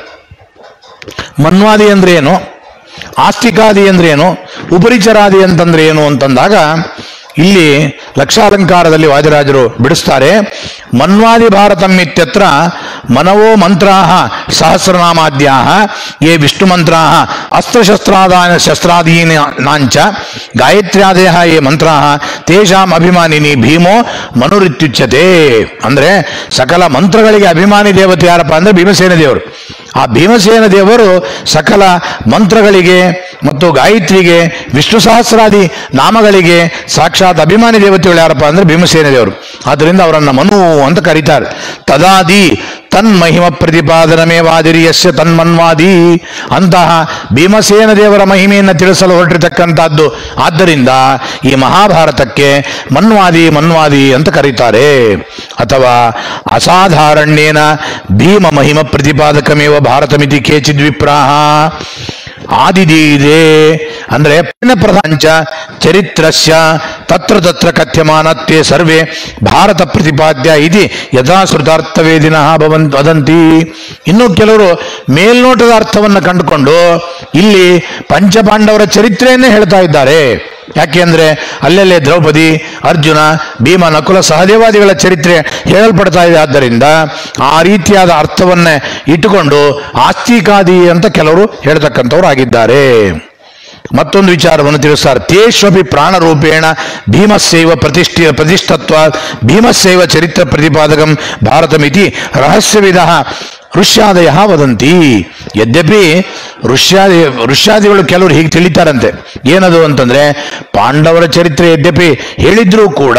ಮನ್ವಾದಿ ಅಂದ್ರೆ ಏನು ಆಸ್ತಿಕಾದಿ ಅಂದ್ರೆ ಏನು ಉಪರಿಚರಾದಿ ಅಂತಂದ್ರೆ ಏನು ಅಂತಂದಾಗ ಇಲ್ಲಿ ಲಕ್ಷಾಲಂಕಾರದಲ್ಲಿ ವಾದಿರಾಜರು ಬಿಡಿಸ್ತಾರೆ ಮನ್ವಾದಿ ಭಾರತಂ ಇತ್ಯತ್ರ ಮನವೋ ಮಂತ್ರಾ ಸಹಸ್ರನಾಮಾದ್ಯಾ ಯೇ ವಿಷ್ಣು ಮಂತ್ರಾ ಅಸ್ತ್ರಶಸ್ತ್ರಾದಾನ ಶಸ್ತ್ರಾದೀನಾಂಚ ಗಾಯತ್ರ್ಯಾದಯ ಯೇ ಮಂತ್ರಾ ತೇಷಾಂ ಅಭಿಮಾನಿನಿ ಭೀಮೋ ಮನುರಿತ್ಯುಚ್ಯತೆ ಅಂದ್ರೆ ಸಕಲ ಮಂತ್ರಗಳಿಗೆ ಅಭಿಮಾನಿ ದೇವತೆ ಯಾರಪ್ಪ ಅಂದ್ರೆ ಭೀಮಸೇನ ದೇವರು ಆ ಭೀಮಸೇನ ದೇವರು ಸಕಲ ಮಂತ್ರಗಳಿಗೆ ಮತ್ತು ಗಾಯತ್ರಿಗೆ ವಿಷ್ಣು ಸಹಸ್ರಾದಿ ನಾಮಗಳಿಗೆ ಸಾಕ್ಷಾತ್ ಅಭಿಮಾನಿ ದೇವತೆಗಳು ಯಾರಪ್ಪ ಅಂದ್ರೆ ಭೀಮಸೇನ ದೇವರು ಆದ್ದರಿಂದ ಅವರನ್ನ ಮನು ಅಂತ ಕರೀತಾರೆ ತದಾದಿ ತನ್ಮಹಿಮ ಪ್ರತಿಪಾದನಮೇ ವಾದಿರಿಯಸ್ಯ ತನ್ಮನ್ವಾದಿ ಅಂತಹ ಭೀಮಸೇನ ದೇವರ ಮಹಿಮೆಯನ್ನು ತಿಳಿಸಲು ಹೊರಟಿರ್ತಕ್ಕಂಥದ್ದು ಆದ್ದರಿಂದ ಈ ಮಹಾಭಾರತಕ್ಕೆ ಮನ್ವಾದಿ ಮನ್ವಾದಿ ಅಂತ ಕರೀತಾರೆ ಅಥವಾ ಅಸಾಧಾರಣ್ಯೇನ ಭೀಮ ಮಹಿಮ ಪ್ರತಿಪಾದಕಮೇವ ಭಾರತಮಿತಿ ಕೇಚಿದ್ ವಿಪ್ರಾಹ ಆದಿದೀದೆ ಅಂದ್ರೆ ಪ್ರಧಾಂಚ ಚರಿತ್ರಸ್ಯ ತತ್ರ ತತ್ರ ಕಥ್ಯಮಾನತ್ಯೆ ಸರ್ವೇ ಭಾರತ ಪ್ರತಿಪಾದ್ಯ ಇತಿ ಯಥಾಶ್ರುತಾರ್ಥವೇದಿನ ಭವನ್ ವದಂತಿ ಇನ್ನು ಕೆಲವರು ಮೇಲ್ನೋಟದ ಅರ್ಥವನ್ನು ಕಂಡುಕೊಂಡು ಇಲ್ಲಿ ಪಂಚಪಾಂಡವರ ಚರಿತ್ರೆಯನ್ನೇ ಹೇಳ್ತಾ ಇದ್ದಾರೆ ಯಾಕೆಂದ್ರೆ ಅಲ್ಲೆಲ್ಲೇ ದ್ರೌಪದಿ ಅರ್ಜುನ ಭೀಮ ನಕುಲ ಸಹದೇವಾದಿಗಳ ಚರಿತ್ರೆ ಹೇಳಲ್ಪಡ್ತಾ ಇದೆ ಆದ್ದರಿಂದ ಆ ರೀತಿಯಾದ ಅರ್ಥವನ್ನೇ ಇಟ್ಟುಕೊಂಡು ಆಸ್ತಿಕಾದಿ ಅಂತ ಕೆಲವರು ಹೇಳ್ತಕ್ಕಂಥವ್ರು ಆಗಿದ್ದಾರೆ ಮತ್ತೊಂದು ವಿಚಾರವನ್ನು ತಿಳಿಸ್ತಾರೆ ತೇಷ್ವಪಿ ಪ್ರಾಣರೂಪೇಣ ಭೀಮಸ್ಸೈವ ಪ್ರತಿಷ್ಠಿ ಪ್ರತಿಷ್ಠತ್ವ ಭೀಮಸ್ಸೈವ ಚರಿತ್ರ ಪ್ರತಿಪಾದಕಂ ಭಾರತಮಿತಿ ರಹಸ್ಯವಿಧ ಋಷ್ಯಾದಯ ವದಂತಿ ಯದ್ಯಪಿ ಋಷ್ಯಾದಿ ಋಷ್ಯಾದಿಗಳು ಕೆಲವರು ಹೀಗೆ ತಿಳಿತಾರಂತೆ ಏನದು ಅಂತಂದ್ರೆ ಪಾಂಡವರ ಚರಿತ್ರೆ ಯದ್ಯಪಿ ಹೇಳಿದ್ರೂ ಕೂಡ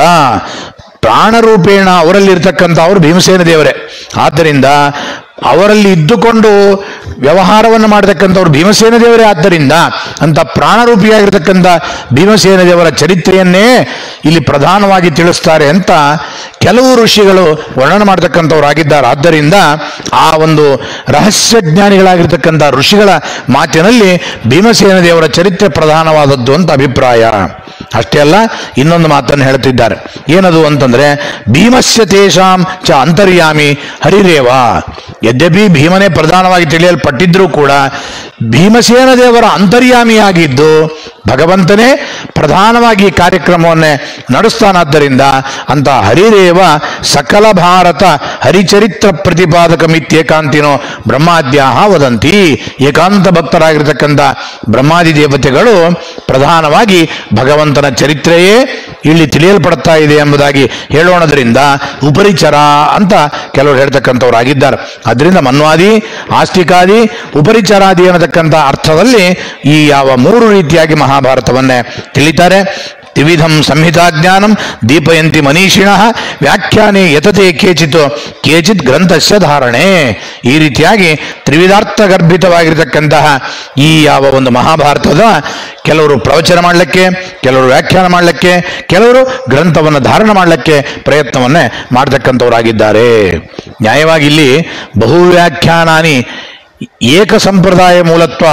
ಪ್ರಾಣರೂಪೇಣ ಅವರಲ್ಲಿರ್ತಕ್ಕಂಥ ಅವರು ಭೀಮಸೇನ ದೇವರೇ ಆದ್ದರಿಂದ ಅವರಲ್ಲಿ ಇದ್ದುಕೊಂಡು ವ್ಯವಹಾರವನ್ನು ಮಾಡತಕ್ಕಂಥವ್ರು ಭೀಮಸೇನ ದೇವರೇ ಆದ್ದರಿಂದ ಅಂತ ಪ್ರಾಣರೂಪಿಯಾಗಿರ್ತಕ್ಕಂಥ ಭೀಮಸೇನ ದೇವರ ಚರಿತ್ರೆಯನ್ನೇ ಇಲ್ಲಿ ಪ್ರಧಾನವಾಗಿ ತಿಳಿಸ್ತಾರೆ ಅಂತ ಕೆಲವು ಋಷಿಗಳು ವರ್ಣನೆ ಮಾಡತಕ್ಕಂಥವ್ರಾಗಿದ್ದಾರೆ ಆದ್ದರಿಂದ ಆ ಒಂದು ರಹಸ್ಯ ಜ್ಞಾನಿಗಳಾಗಿರ್ತಕ್ಕಂಥ ಋಷಿಗಳ ಮಾತಿನಲ್ಲಿ ಭೀಮಸೇನ ದೇವರ ಚರಿತ್ರೆ ಪ್ರಧಾನವಾದದ್ದು ಅಂತ ಅಭಿಪ್ರಾಯ ಅಷ್ಟೇ ಅಲ್ಲ ಇನ್ನೊಂದು ಮಾತನ್ನು ಹೇಳ್ತಿದ್ದಾರೆ ಏನದು ಅಂತಂದ್ರೆ ಭೀಮಸ್ಯ ತೇಷಾಂ ಚ ಅಂತರ್ಯಾಮಿ ಹರಿರೇವ ಯದ್ಯಪಿ ಭೀಮನೇ ಪ್ರಧಾನವಾಗಿ ತಿಳಿಯಲ್ಪಟ್ಟಿದ್ರೂ ಕೂಡ ಭೀಮಸೇನ ದೇವರ ಅಂತರ್ಯಾಮಿಯಾಗಿದ್ದು ಭಗವಂತನೇ ಪ್ರಧಾನವಾಗಿ ಈ ಕಾರ್ಯಕ್ರಮವನ್ನೇ ನಡೆಸ್ತಾನಾದ್ದರಿಂದ ಅಂತ ಹರಿರೇವ ಸಕಲ ಭಾರತ ಹರಿಚರಿತ್ರ ಪ್ರತಿಪಾದಕಮಿತ್ಯೇಕಾಂತಿನೋ ಬ್ರಹ್ಮಾದ್ಯಾಹ ವದಂತಿ ಏಕಾಂತ ಭಕ್ತರಾಗಿರ್ತಕ್ಕಂಥ ಬ್ರಹ್ಮಾದಿ ದೇವತೆಗಳು ಪ್ರಧಾನವಾಗಿ ಭಗವಂತನ ಚರಿತ್ರೆಯೇ ಇಲ್ಲಿ ತಿಳಿಯಲ್ಪಡ್ತಾ ಇದೆ ಎಂಬುದಾಗಿ ಹೇಳೋಣದ್ರಿಂದ ಉಪರಿಚರ ಅಂತ ಕೆಲವರು ಹೇಳ್ತಕ್ಕಂಥವ್ರಾಗಿದ್ದಾರೆ ಅದರಿಂದ ಮನ್ವಾದಿ ಆಸ್ತಿಕಾದಿ ಉಪರಿಚರಾದಿ ಅನ್ನತಕ್ಕಂಥ ಅರ್ಥದಲ್ಲಿ ಈ ಯಾವ ಮೂರು ರೀತಿಯಾಗಿ ಮಹಾಭಾರತವನ್ನೇ ತಿಳಿತಾರೆ ತ್ರಿವಿಧಂ ಸಂಹಿತಾ ಜ್ಞಾನಂ ದೀಪಯಂತಿ ಮನೀಷಿಣ ವ್ಯಾಖ್ಯಾನೆ ಯತತೆ ಕೇಚಿತ್ ಕೇಚಿತ್ ಗ್ರಂಥಸ್ಯ ಧಾರಣೆ ಈ ರೀತಿಯಾಗಿ ತ್ರಿವಿಧಾರ್ಥ ಗರ್ಭಿತವಾಗಿರತಕ್ಕಂತಹ ಈ ಯಾವ ಒಂದು ಮಹಾಭಾರತದ ಕೆಲವರು ಪ್ರವಚನ ಮಾಡಲಿಕ್ಕೆ ಕೆಲವರು ವ್ಯಾಖ್ಯಾನ ಮಾಡಲಿಕ್ಕೆ ಕೆಲವರು ಗ್ರಂಥವನ್ನು ಧಾರಣ ಮಾಡಲಿಕ್ಕೆ ಪ್ರಯತ್ನವನ್ನೇ ಮಾಡತಕ್ಕಂಥವರಾಗಿದ್ದಾರೆ ನ್ಯಾಯವಾಗಿ ಇಲ್ಲಿ ಬಹು ವ್ಯಾಖ್ಯಾನಾನಿ ಏಕ ಸಂಪ್ರದಾಯ ಮೂಲತ್ವ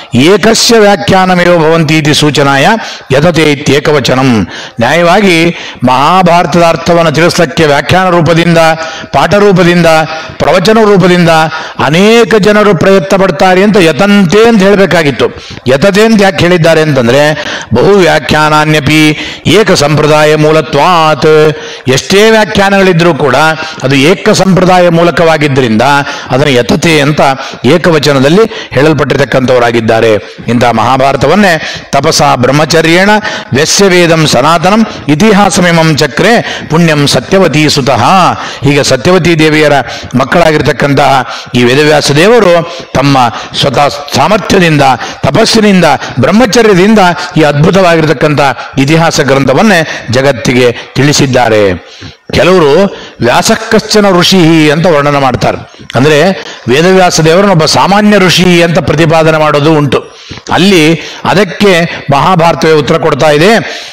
ಏಕಸ್ಯ ವ್ಯಾಖ್ಯಾನಮೇವ ಭವಂತಿ ಇತಿ ಸೂಚನಾಯ ಯತತೆ ಇತ್ಯೇಕವಚನಂ ನ್ಯಾಯವಾಗಿ ಮಹಾಭಾರತದ ಅರ್ಥವನ್ನು ತಿಳಿಸಲಿಕ್ಕೆ ವ್ಯಾಖ್ಯಾನ ರೂಪದಿಂದ ಪಾಠ ರೂಪದಿಂದ ಪ್ರವಚನ ರೂಪದಿಂದ ಅನೇಕ ಜನರು ಪ್ರಯತ್ನ ಪಡ್ತಾರೆ ಅಂತ ಯತಂತೆ ಅಂತ ಹೇಳಬೇಕಾಗಿತ್ತು ಯತತೆ ಅಂತ ಯಾಕೆ ಹೇಳಿದ್ದಾರೆ ಅಂತಂದ್ರೆ ಬಹು ವ್ಯಾಖ್ಯಾನಾನ್ಯಪಿ ಏಕ ಸಂಪ್ರದಾಯ ಮೂಲತ್ವಾತ್ ಎಷ್ಟೇ ವ್ಯಾಖ್ಯಾನಗಳಿದ್ರೂ ಕೂಡ ಅದು ಏಕ ಸಂಪ್ರದಾಯ ಮೂಲಕವಾಗಿದ್ದರಿಂದ ಅದನ್ನು ಯತತೆ ಅಂತ ಏಕವಚನದಲ್ಲಿ ಹೇಳಲ್ಪಟ್ಟಿರ್ತಕ್ಕಂಥವರಾಗಿದ್ದಾರೆ ಇಂತಹ ಮಹಾಭಾರತವನ್ನೇ ತಪಸ ಬ್ರಹ್ಮಚರ್ಯೇಣ ವ್ಯಸ್ಯವೇದಂ ಸನಾತನಂ ಇತಿಹಾಸಮಿಮಂ ಚಕ್ರೆ ಪುಣ್ಯಂ ಸತ್ಯವತಿ ಸುತಃ ಹೀಗೆ ಸತ್ಯವತಿ ದೇವಿಯರ ಮಕ್ಕಳಾಗಿರ್ತಕ್ಕಂತಹ ಈ ವೇದವ್ಯಾಸ ದೇವರು ತಮ್ಮ ಸ್ವತಃ ಸಾಮರ್ಥ್ಯದಿಂದ ತಪಸ್ಸಿನಿಂದ ಬ್ರಹ್ಮಚರ್ಯದಿಂದ ಈ ಅದ್ಭುತವಾಗಿರತಕ್ಕಂಥ ಇತಿಹಾಸ ಗ್ರಂಥವನ್ನೇ ಜಗತ್ತಿಗೆ ತಿಳಿಸಿದ್ದಾರೆ ಕೆಲವರು ವ್ಯಾಸಕ್ಕಶ್ಚನ ಋಷಿ ಅಂತ ವರ್ಣನ ಮಾಡ್ತಾರೆ ಅಂದ್ರೆ ವೇದವ್ಯಾಸ ದೇವರನ್ನೊಬ್ಬ ಸಾಮಾನ್ಯ ಋಷಿ ಅಂತ ಪ್ರತಿಪಾದನೆ ಮಾಡೋದು ಉಂಟು ಅಲ್ಲಿ ಅದಕ್ಕೆ ಮಹಾಭಾರತವೇ ಉತ್ತರ ಕೊಡ್ತಾ ಇದೆ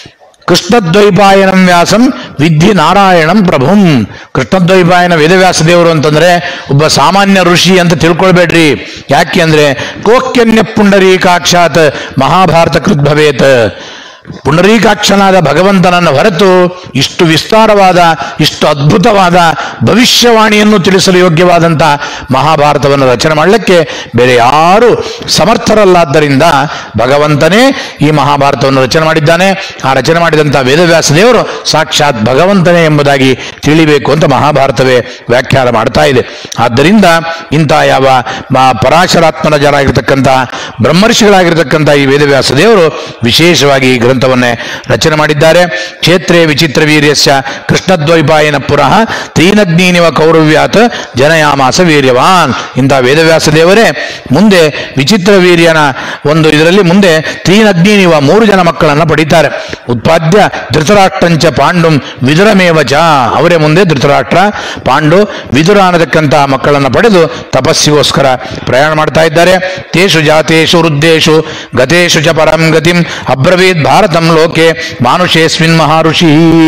ಕೃಷ್ಣದ್ವೈಪಾಯನಂ ವ್ಯಾಸಂ ವಿದ್ಧಿ ನಾರಾಯಣಂ ಪ್ರಭುಂ ಕೃಷ್ಣದ್ವೈಪಾಯನ ವೇದವ್ಯಾಸ ದೇವರು ಅಂತಂದ್ರೆ ಒಬ್ಬ ಸಾಮಾನ್ಯ ಋಷಿ ಅಂತ ತಿಳ್ಕೊಳ್ಬೇಡ್ರಿ ಯಾಕೆ ಅಂದ್ರೆ ಕೋಕ್ಯನ್ಯ ಪುಂಡರೀಕಾಕ್ಷಾತ್ ಮಹಾಭಾರತ ಕೃದ್ಭವೇತ್ ಪುಂಡರೀಕಾಕ್ಷನಾದ ಭಗವಂತನನ್ನು ಹೊರತು ಇಷ್ಟು ವಿಸ್ತಾರವಾದ ಇಷ್ಟು ಅದ್ಭುತವಾದ ಭವಿಷ್ಯವಾಣಿಯನ್ನು ತಿಳಿಸಲು ಯೋಗ್ಯವಾದಂಥ ಮಹಾಭಾರತವನ್ನು ರಚನೆ ಮಾಡಲಿಕ್ಕೆ ಬೇರೆ ಯಾರು ಸಮರ್ಥರಲ್ಲಾದ್ದರಿಂದ ಭಗವಂತನೇ ಈ ಮಹಾಭಾರತವನ್ನು ರಚನೆ ಮಾಡಿದ್ದಾನೆ ಆ ರಚನೆ ಮಾಡಿದಂಥ ವೇದವ್ಯಾಸ ದೇವರು ಸಾಕ್ಷಾತ್ ಭಗವಂತನೇ ಎಂಬುದಾಗಿ ತಿಳಿಬೇಕು ಅಂತ ಮಹಾಭಾರತವೇ ವ್ಯಾಖ್ಯಾನ ಮಾಡ್ತಾ ಇದೆ ಆದ್ದರಿಂದ ಇಂಥ ಯಾವ ಮ- ಪರಾಶರಾತ್ಮನಜರಾಗಿರ್ತಕ್ಕಂಥ ಬ್ರಹ್ಮರ್ಷಿಗಳಾಗಿರ್ತಕ್ಕಂಥ ಈ ವೇದವ್ಯಾಸ ದೇವರು ವಿಶೇಷವಾಗಿ ಈ ಗ್ರಂಥವನ್ನೇ ರಚನೆ ಮಾಡಿದ್ದಾರೆ ಕ್ಷೇತ್ರೇ ವಿಚಿತ್ರ ವೀರ್ಯಸ್ಯ ಕೃಷ್ಣದ್ವೈಪಾಯನ ಪುರಃ ತೀನಗ್ನೀನಿವ ಕೌರವ್ಯಾತ್ ಜನಯಾಮಾಸ ವೀರ್ಯವಾನ್ ಇಂಥ ವೇದವ್ಯಾಸ ದೇವರೇ ಮುಂದೆ ವಿಚಿತ್ರ ವೀರ್ಯನ ಒಂದು ಇದರಲ್ಲಿ ಮುಂದೆ ತೀನಗ್ನಿನಿವ ಮೂರು ಜನ ಮಕ್ಕಳನ್ನ ಪಡಿತಾರೆ ಉತ್ಪಾದ್ಯ ಧೃತರಾಷ್ಟ್ರಂಚ ಪಾಂಡುಂ ವಿದುರಮೇವ ಚ ಅವರೇ ಮುಂದೆ ಧೃತರಾಷ್ಟ್ರ ಪಾಂಡು ವಿದುರ ಅನ್ನತಕ್ಕಂತಹ ಮಕ್ಕಳನ್ನ ಪಡೆದು ತಪಸ್ಸಿಗೋಸ್ಕರ ಪ್ರಯಾಣ ಮಾಡ್ತಾ ಇದ್ದಾರೆ ತೇಷು ಜಾತೇಷು ವೃದ್ಧೇಶು ಗತೇಶು ಚ ಪರಂ ಗತಿಂ ಅಬ್ರವೀತ್ ಭಾರತಂ ಲೋಕೆ ಮಾನುಷೇಸ್ಮಿನ್ ಮಹಾಋಷಿ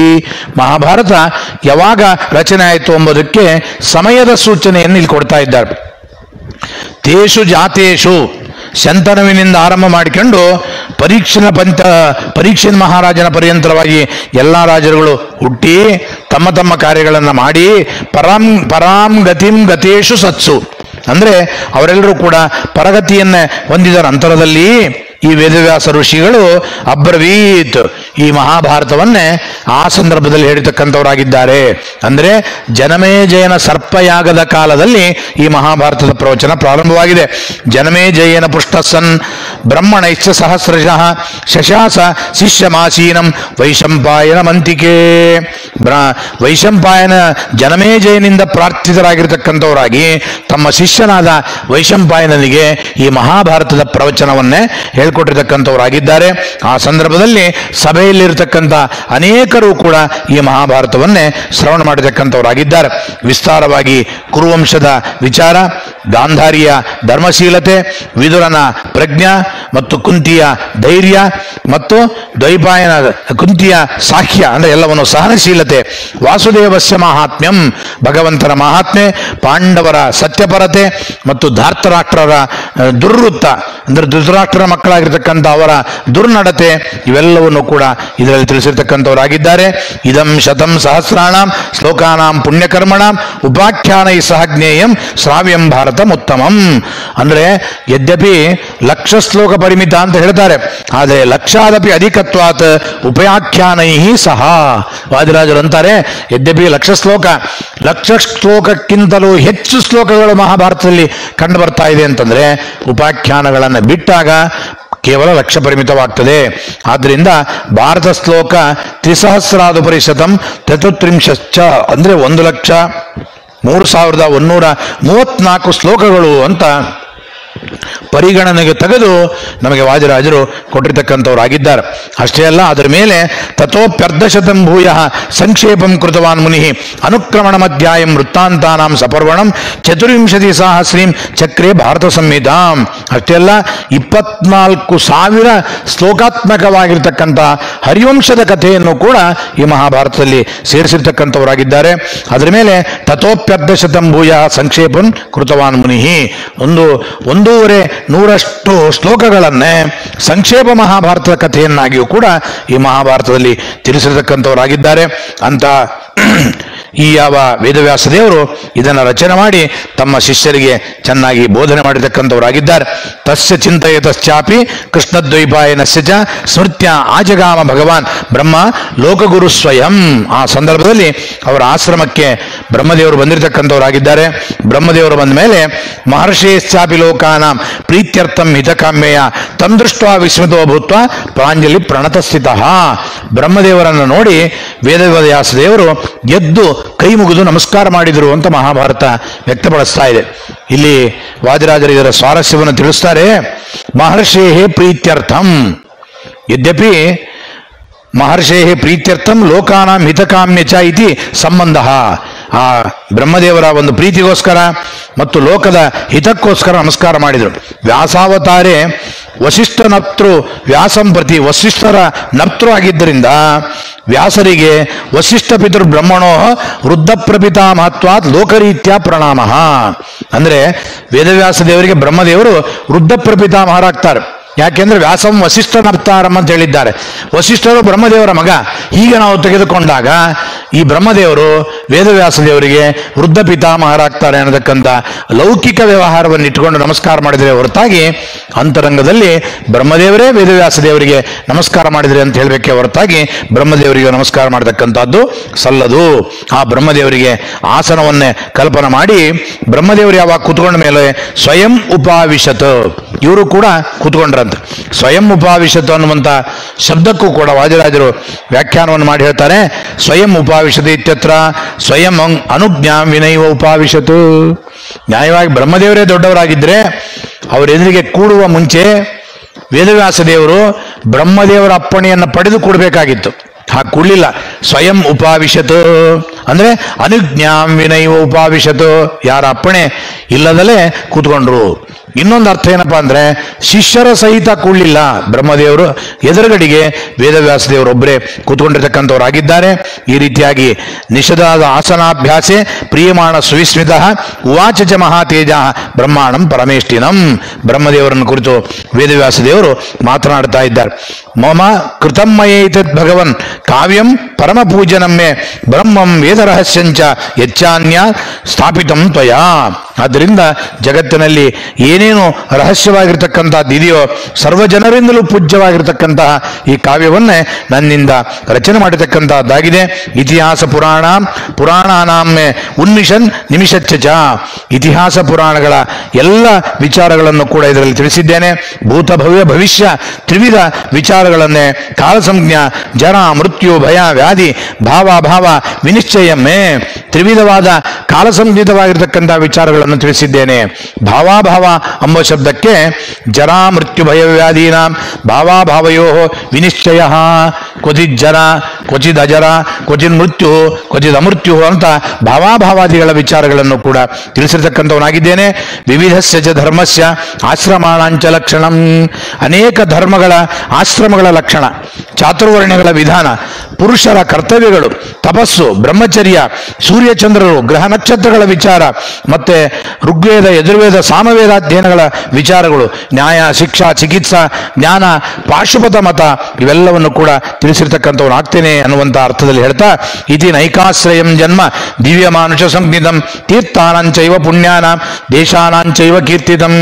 ಮಹಾಭಾರತ ಯಾವಾಗ ರಚನೆ ಆಯಿತು ಎಂಬುದಕ್ಕೆ ಸಮಯದ ಸೂಚನೆಯನ್ನು ಇಲ್ಲಿ ಕೊಡ್ತಾ ಇದ್ದಾರೆ ತೇಷು ಜಾತೇಷು ಶಂತನುವಿನಿಂದ ಆರಂಭ ಮಾಡಿಕೊಂಡು ಪರೀಕ್ಷನ ಪಂಚ ಪರೀಕ್ಷನ್ ಮಹಾರಾಜನ ಪರ್ಯಂತರವಾಗಿ ಎಲ್ಲ ರಾಜರುಗಳು ಹುಟ್ಟಿ ತಮ್ಮ ತಮ್ಮ ಕಾರ್ಯಗಳನ್ನು ಮಾಡಿ ಪರಾಂ ಪರಾಂ ಗತಿಂ ಗತೇಶು ಸತ್ಸು ಅಂದ್ರೆ ಅವರೆಲ್ಲರೂ ಕೂಡ ಪರಗತಿಯನ್ನ ಹೊಂದಿದ ನಂತರದಲ್ಲಿ ಈ ವೇದವ್ಯಾಸ ಋಷಿಗಳು ಅಬ್ರವೀತ್ ಈ ಮಹಾಭಾರತವನ್ನೇ ಆ ಸಂದರ್ಭದಲ್ಲಿ ಹೇಳಿರ್ತಕ್ಕಂಥವರಾಗಿದ್ದಾರೆ ಅಂದ್ರೆ ಜನಮೇಜಯನ ಸರ್ಪಯಾಗದ ಕಾಲದಲ್ಲಿ ಈ ಮಹಾಭಾರತದ ಪ್ರವಚನ ಪ್ರಾರಂಭವಾಗಿದೆ ಜನಮೇಜಯನ ಪುಷ್ಟಸನ್ ಬ್ರಹ್ಮಣೈಶ್ಚ ಸಹಸ್ರಶಃ ಶಶಾಸ ಶಿಷ್ಯಮಾಸೀನಂ ವೈಶಂಪಾಯನ ಮಂತಿಕೆ ಬ್ರ ವೈಶಂಪಾಯನ ಜನಮೇಜಯನಿಂದ ಪ್ರಾರ್ಥಿತರಾಗಿರ್ತಕ್ಕಂಥವರಾಗಿ ತಮ್ಮ ಶಿಷ್ಯನಾದ ವೈಶಂಪಾಯನನಿಗೆ ಈ ಮಹಾಭಾರತದ ಪ್ರವಚನವನ್ನೇ ಹೇಳ್ಕೊಟ್ಟಿರ್ತಕ್ಕಂಥವರಾಗಿದ್ದಾರೆ ಆ ಸಂದರ್ಭದಲ್ಲಿ ಸಭೆಯಲ್ಲಿರ್ತಕ್ಕಂಥ ಅನೇಕರು ಕೂಡ ಈ ಮಹಾಭಾರತವನ್ನೇ ಶ್ರವಣ ಮಾಡಿರ್ತಕ್ಕಂಥವರಾಗಿದ್ದಾರೆ ವಿಸ್ತಾರವಾಗಿ ಕುರುವಂಶದ ವಿಚಾರ ಗಾಂಧಾರಿಯ ಧರ್ಮಶೀಲತೆ ವಿದುರನ ಪ್ರಜ್ಞಾ ಮತ್ತು ಕುಂತಿಯ ಧೈರ್ಯ ಮತ್ತು ದ್ವೈಪಾಯನ ಕುಂತಿಯ ಸಾಹ್ಯ ಅಂದ್ರೆ ಎಲ್ಲವನ್ನು ಸಹನಶೀಲತೆ ವಾಸುದೇವಸ್ಯ ಮಹಾತ್ಮ್ಯಂ ಭಗವಂತನ ಮಹಾತ್ಮೆ ಪಾಂಡವರ ಸತ್ಯಪರತೆ ಮತ್ತು ಧಾರ್ತರಾಷ್ಟ್ರರ ಅಹ್, ದುರ್ವೃತ್ತ ಅಂದ್ರೆ ಧೃತರಾಷ್ಟ್ರರ ಮಕ್ಕಳಾಗಿರ್ತಕ್ಕಂಥ ಅವರ ದುರ್ನಡತೆ ಇವೆಲ್ಲವನ್ನು ಕೂಡ ಇದರಲ್ಲಿ ತಿಳಿಸಿರ್ತಕ್ಕಂಥವರಾಗಿದ್ದಾರೆ ಇದಂ ಶತಂ ಸಹಸ್ರಾಣಂ ಶ್ಲೋಕಾನಾಂ ಪುಣ್ಯಕರ್ಮಣಾಂ ಉಪಾಖ್ಯಾನೈ ಸಹ ಜ್ಞೇಯಂ ಶ್ರಾವ್ಯಂ ಭಾರತಂ ಉತ್ತಮಂ ಅಂದ್ರೆ ಯದ್ಯಪಿ ಲಕ್ಷ ಶ್ಲೋಕ ಪರಿಮಿತ ಅಂತ ಹೇಳ್ತಾರೆ ಆದರೆ ಲಕ್ಷಾದಪಿ ಅಧಿಕತ್ವಾತ್ ಉಪಯಾಖ್ಯಾನೈ ಸಹ ವಾದಿರಾಜರು ಅಂತಾರೆ ಯದ್ಯಪಿ ಲಕ್ಷ ಶ್ಲೋಕ ಲಕ್ಷ ಶ್ಲೋಕಕ್ಕಿಂತಲೂ ಹೆಚ್ಚು ಶ್ಲೋಕಗಳು ಮಹಾಭಾರತದಲ್ಲಿ ಕಂಡು ಬರ್ತಾ ಇದೆ ಅಂತಂದ್ರೆ ಉಪಾಖ್ಯಾನಗಳನ್ನು ಬಿಟ್ಟಾಗ ಕೇವಲ ಲಕ್ಷ ಪರಿಮಿತವಾಗ್ತದೆ ಆದ್ದರಿಂದ ಭಾರತ ಶ್ಲೋಕ ತ್ರಿಸಹಸ್ರಾದು ಪರಿಶತಂ ಚತುತ್ರಿಂಶಶ್ಚ ಅಂದ್ರೆ ಒಂದು ಲಕ್ಷ ಮೂರು ಸಾವಿರದ ಒಂದೂರ ಮೂವತ್ನಾಲ್ಕು ಶ್ಲೋಕಗಳು ಅಂತ ಪರಿಗಣನೆಗೆ ತೆಗೆದು ನಮಗೆ ವಾದಿರಾಜರು ಕೊಟ್ಟಿರ್ತಕ್ಕಂಥವರಾಗಿದ್ದಾರೆ ಅಷ್ಟೇ ಅಲ್ಲ ಅದರ ಮೇಲೆ ತಥೋಪ್ಯರ್ಧಶತಂ ಭೂಯ ಸಂಕ್ಷೇಪಂ ಕೃತವಾನ್ ಮುನಿ ಅನುಕ್ರಮಣ ಮಧ್ಯಾಯಂ ವೃತ್ತಾಂತಾನಾಂ ಸಪರ್ವಣಂ ಚತುರ್ವಿಂಶತಿ ಸಹಸ್ರೀಂ ಚಕ್ರೆ ಭಾರತ ಸಂಹಿತಾಂ ಅಷ್ಟೇ ಅಲ್ಲ ಇಪ್ಪತ್ನಾಲ್ಕು ಸಾವಿರ ಶ್ಲೋಕಾತ್ಮಕವಾಗಿರ್ತಕ್ಕಂಥ ಹರಿವಂಶದ ಕಥೆಯನ್ನು ಕೂಡ ಈ ಮಹಾಭಾರತದಲ್ಲಿ ಸೇರಿಸಿರ್ತಕ್ಕಂಥವರಾಗಿದ್ದಾರೆ ಅದರ ಮೇಲೆ ತಥೋಪ್ಯರ್ಧಶತಂ ಭೂಯ ಸಂಕ್ಷೇಪನ್ ಕೃತವಾನ್ ಮುನಿ ಒಂದು ಒಂದೂವರೆ ನೂರಷ್ಟು ಶ್ಲೋಕಗಳನ್ನೇ ಸಂಕ್ಷೇಪ ಮಹಾಭಾರತದ ಕಥೆಯನ್ನಾಗಿಯೂ ಕೂಡ ಈ ಮಹಾಭಾರತದಲ್ಲಿ ತಿಳಿಸಿರ್ತಕ್ಕಂಥವರಾಗಿದ್ದಾರೆ ಅಂತ ಈ ಯಾವ ವೇದವ್ಯಾಸ ದೇವರು ಇದನ್ನು ರಚನೆ ಮಾಡಿ ತಮ್ಮ ಶಿಷ್ಯರಿಗೆ ಚೆನ್ನಾಗಿ ಬೋಧನೆ ಮಾಡಿರ್ತಕ್ಕಂಥವರಾಗಿದ್ದಾರೆ ತಸ್ಯ ಚಿಂತೆಯತಶ್ಚಾಪಿ ಕೃಷ್ಣದ್ವೈಪಾಯನಸ್ಯ ಚ ಸ್ಮೃತ್ಯ ಆಜಗಾಮ ಭಗವಾನ್ ಬ್ರಹ್ಮ ಲೋಕಗುರು ಸ್ವಯಂ ಆ ಸಂದರ್ಭದಲ್ಲಿ ಅವರ ಆಶ್ರಮಕ್ಕೆ ಬ್ರಹ್ಮದೇವರು ಬಂದಿರತಕ್ಕಂಥವರಾಗಿದ್ದಾರೆ ಬ್ರಹ್ಮದೇವರು ಬಂದ ಮೇಲೆ ಮಹರ್ಷೇಶ್ಚಾಪಿ ಲೋಕಾನಾಂ ಪ್ರೀತ್ಯರ್ಥಂ ಹಿತಕಾಮ್ಯಯ ತಂದೃಷ್ಟ ವಿಸ್ಮಿತೋ ಭೂತ್ವ ಪ್ರಾಂಜಲಿ ಪ್ರಣತಸ್ಥಿತ ಬ್ರಹ್ಮದೇವರನ್ನು ನೋಡಿ ವೇದವ್ಯಾಸ ದೇವರು ಎದ್ದು ಕೈ ಮುಗಿದು ನಮಸ್ಕಾರ ಮಾಡಿದರು ಅಂತ ಮಹಾಭಾರತ ವ್ಯಕ್ತಪಡಿಸ್ತಾ ಇದೆ ಇಲ್ಲಿ ವಾದಿರಾಜರು ಇದರ ಸ್ವಾರಸ್ಯವನ್ನು ತಿಳಿಸ್ತಾರೆ ಮಹರ್ಷೇ ಪ್ರೀತ್ಯರ್ಥಂ ಯದ್ಯಪಿ ಮಹರ್ಷೇ ಪ್ರೀತ್ಯರ್ಥಂ ಲೋಕಾನಾಂ ಹಿತಕಾಮ್ಯ ಚ ಇತಿ ಸಂಬಂಧ ಆ ಬ್ರಹ್ಮದೇವರ ಒಂದು ಪ್ರೀತಿಗೋಸ್ಕರ ಮತ್ತು ಲೋಕದ ಹಿತಕ್ಕೋಸ್ಕರ ನಮಸ್ಕಾರ ಮಾಡಿದರು ವ್ಯಾಸಾವತಾರೆ ವಸಿಷ್ಠ ನಪ್ತೃ ವ್ಯಾಸಂ ಪ್ರತಿ ವಸಿಷ್ಠರ ನಪ್ತೃ ಆಗಿದ್ದರಿಂದ ವ್ಯಾಸರಿಗೆ ವಸಿಷ್ಠ ಪಿತೃ ಬ್ರಹ್ಮಣೋ ವೃದ್ಧ ಪ್ರಪಿತಾ ಮಹತ್ವಾತ್ ಲೋಕರೀತ್ಯ ಪ್ರಣಾಮ ಅಂದ್ರೆ ವೇದವ್ಯಾಸ ದೇವರಿಗೆ ಬ್ರಹ್ಮದೇವರು ವೃದ್ಧ ಪ್ರಪಿತಾಮಹರಾಗ್ತಾರೆ ಯಾಕೆಂದ್ರೆ ವ್ಯಾಸಂ ವಸಿಷ್ಠ ನಪ್ತಾರಂ ಅಂತ ಹೇಳಿದ್ದಾರೆ ವಸಿಷ್ಠರು ಬ್ರಹ್ಮದೇವರ ಮಗ ಹೀಗೆ ನಾವು ತೆಗೆದುಕೊಂಡಾಗ ಈ ಬ್ರಹ್ಮದೇವರು ವೇದವ್ಯಾಸ ದೇವರಿಗೆ ವೃದ್ಧ ಪಿತಾಮಹರಾಗ್ತಾರೆ ಅನ್ನತಕ್ಕಂಥ ಲೌಕಿಕ ವ್ಯವಹಾರವನ್ನು ಇಟ್ಟುಕೊಂಡು ನಮಸ್ಕಾರ ಮಾಡಿದರೆ ಹೊರತಾಗಿ ಅಂತರಂಗದಲ್ಲಿ ಬ್ರಹ್ಮದೇವರೇ ವೇದವ್ಯಾಸ ದೇವರಿಗೆ ನಮಸ್ಕಾರ ಮಾಡಿದರೆ ಅಂತ ಹೇಳಬೇಕೆ ಹೊರತಾಗಿ ಬ್ರಹ್ಮದೇವರಿಗೆ ನಮಸ್ಕಾರ ಮಾಡತಕ್ಕಂಥದ್ದು ಸಲ್ಲದು ಆ ಬ್ರಹ್ಮದೇವರಿಗೆ ಆಸನವನ್ನೇ ಕಲ್ಪನೆ ಮಾಡಿ ಬ್ರಹ್ಮದೇವರು ಯಾವಾಗ ಕೂತ್ಕೊಂಡ ಮೇಲೆ ಸ್ವಯಂ ಉಪಾವಿಶತ್ ಇವರು ಕೂಡ ಕೂತ್ಕೊಂಡ್ರಂತೆ ಸ್ವಯಂ ಉಪಾವಿಶತ್ ಅನ್ನುವಂಥ ಶಬ್ದಕ್ಕೂ ಕೂಡ ವಾದಿರಾಜರು ವ್ಯಾಖ್ಯಾನವನ್ನು ಮಾಡಿ ಹೇಳ್ತಾರೆ ಸ್ವಯಂ ಉಪಾವಿಶತ್ ಇತ್ಯತ್ರ ಸ್ವಯಂ ಅಂ- ಅನುಜ್ಞಾಂ ವಿನೈವ ಉಪಾವಿಶತು ನ್ಯಾಯವಾಗಿ ಬ್ರಹ್ಮದೇವರೇ ದೊಡ್ಡವರಾಗಿದ್ದರೆ ಅವರ ಎದುರಿಗೆ ಕೂಡುವ ಮುಂಚೆ ವೇದವ್ಯಾಸ ದೇವರು ಬ್ರಹ್ಮದೇವರ ಅಪ್ಪಣೆಯನ್ನು ಪಡೆದು ಕೊಡಬೇಕಾಗಿತ್ತು ಹಾಗೆ ಕೊಡ್ಲಿಲ್ಲ ಸ್ವಯಂ ಉಪಾವಿಶತು ಅಂದ್ರೆ ಅನುಜ್ಞಾಂ ವಿನೈವ ಉಪಾವಿಶತು ಯಾರ ಅಪ್ಪಣೆ ಇಲ್ಲದಲೇ ಕೂತ್ಕೊಂಡ್ರು ಇನ್ನೊಂದು ಅರ್ಥ ಏನಪ್ಪಾ ಅಂದ್ರೆ ಶಿಷ್ಯರ ಸಹಿತ ಕೂಡ್ಲಿಲ್ಲ ಬ್ರಹ್ಮದೇವರು ಎದುರುಗಡೆಗೆ ವೇದವ್ಯಾಸ ದೇವರೊಬ್ಬರೇ ಕೂತ್ಕೊಂಡಿರ್ತಕ್ಕಂಥವರಾಗಿದ್ದಾರೆ ಈ ರೀತಿಯಾಗಿ ನಿಷದಾದ ಆಸನಾಭ್ಯಾಸೆ ಪ್ರಿಯಮಾಣ ಸುವಿಸ್ಮಿತ ಉವಾಚ ಚ ಮಹಾತೇಜ ಬ್ರಹ್ಮಾಣಂ ಪರಮೇಷ್ಠಿನಂ ಬ್ರಹ್ಮದೇವರನ್ನು ಕುರಿತು ವೇದವ್ಯಾಸ ದೇವರು ಮಾತನಾಡ್ತಾ ಇದ್ದಾರೆ ಮಮ ಕೃತಂ ಮಯೈತದ್ ಭಗವನ್ ಕಾವ್ಯಂ ಪರಮ ಪೂಜನಮ್ಮೆ ಬ್ರಹ್ಮಂ ವೇದರಹಸ್ಯಂಚ ಹೆಚ್ಚಾನ್ಯ ಸ್ಥಾಪಿತಂ ತ್ವಯಾ ಆದ್ದರಿಂದ ಜಗತ್ತಿನಲ್ಲಿ ಏನೇನು ರಹಸ್ಯವಾಗಿರ್ತಕ್ಕಂಥದ್ದು ಇದೆಯೋ ಸರ್ವ ಜನರಿಂದಲೂ ಪೂಜ್ಯವಾಗಿರ್ತಕ್ಕಂತಹ ಈ ಕಾವ್ಯವನ್ನೇ ನನ್ನಿಂದ ರಚನೆ ಮಾಡಿರ್ತಕ್ಕಂತಹದ್ದಾಗಿದೆ ಇತಿಹಾಸ ಪುರಾಣ ಪುರಾಣಾನಾಮೆ ಉನ್ಮಿಷನ್ ನಿಮಿಷಚ್ಚ ಚ. ಇತಿಹಾಸ ಪುರಾಣಗಳ ಎಲ್ಲ ವಿಚಾರಗಳನ್ನು ಕೂಡ ಇದರಲ್ಲಿ ತಿಳಿಸಿದ್ದೇನೆ ಭೂತ ಭವ್ಯ ಭವಿಷ್ಯ ತ್ರಿವಿಧ ವಿಚಾರಗಳನ್ನೇ ಕಾಲಸಂಜ್ಞ ಜರ ಮೃತ್ಯು ಭಯ ವ್ಯಾಧಿ ಭಾವ ಭಾವ ವಿನಿಶ್ಚಯಮ್ಮೆ ತ್ರಿವಿಧವಾದ ಕಾಲಸಂಜ್ಞಿತವಾಗಿರ್ತಕ್ಕಂಥ ವಿಚಾರಗಳನ್ನು ತಿಳಿಸಿದ್ದೇನೆ ಭಾವಾಭಾವ ಎಂಬ ಶಬ್ದಕ್ಕೆ ಜರಾ ಮೃತ್ಯು ಭಯ ವ್ಯಾಧೀನ ಭಾವಾಭಾವಯೋ ವಿನಿಶ್ಚಯ ಕ್ವಚಿತ್ ಜರ ಕ್ವಚಿತ್ ಅಜರ ಕ್ವಚಿತ್ ಮೃತ್ಯು ಕ್ವಚಿತ್ ಅಮೃತ್ಯು ಅಂತ ಭಾವಾಭಾವಾದಿಗಳ ವಿಚಾರಗಳನ್ನು ಕೂಡ ತಿಳಿಸಿರ್ತಕ್ಕಂಥವನಾಗಿದ್ದೇನೆ ವಿವಿಧಸ್ಯ ಚ ಧರ್ಮಸ್ಯ ಆಶ್ರಮಾಣಾಂಚ ಲಕ್ಷಣಂ ಅನೇಕ ಧರ್ಮಗಳ ಆಶ್ರಮಗಳ ಲಕ್ಷಣ ಚಾತುರ್ವರ್ಣ್ಯಗಳ ವಿಧಾನ ಪುರುಷರ ಕರ್ತವ್ಯಗಳು ತಪಸ್ಸು ಬ್ರಹ್ಮಚರ್ಯ ಸೂರ್ಯಚಂದ್ರರು ಗ್ರಹ ನಕ್ಷತ್ರಗಳ ವಿಚಾರ ಮತ್ತೆ ಋಗ್ವೇದ ಯಜುರ್ವೇದ ಸಾಮವೇದಾಧ್ಯಯನಗಳ ವಿಚಾರಗಳು ನ್ಯಾಯ ಶಿಕ್ಷಾ ಚಿಕಿತ್ಸಾ ಜ್ಞಾನ ಪಾಶುಪತ ಮತ ಇವೆಲ್ಲವನ್ನು ಕೂಡ ತಿಳಿಸಿರ್ತಕ್ಕಂಥವ್ರು ಆಗ್ತೇನೆ ಅನ್ನುವಂಥ ಅರ್ಥದಲ್ಲಿ ಹೇಳ್ತಾ ಇತಿ ನೈಕಾಶ್ರಯಂ ಜನ್ಮ ದಿವ್ಯ ಮಾನುಷ ಸಂಜ್ಞಿತಂ ತೀರ್ಥಾನಾಂಚೈವ ಪುಣ್ಯಾನಾಂ ದೇಶಾನಾಂಚೈವ ಕೀರ್ತಿತಂ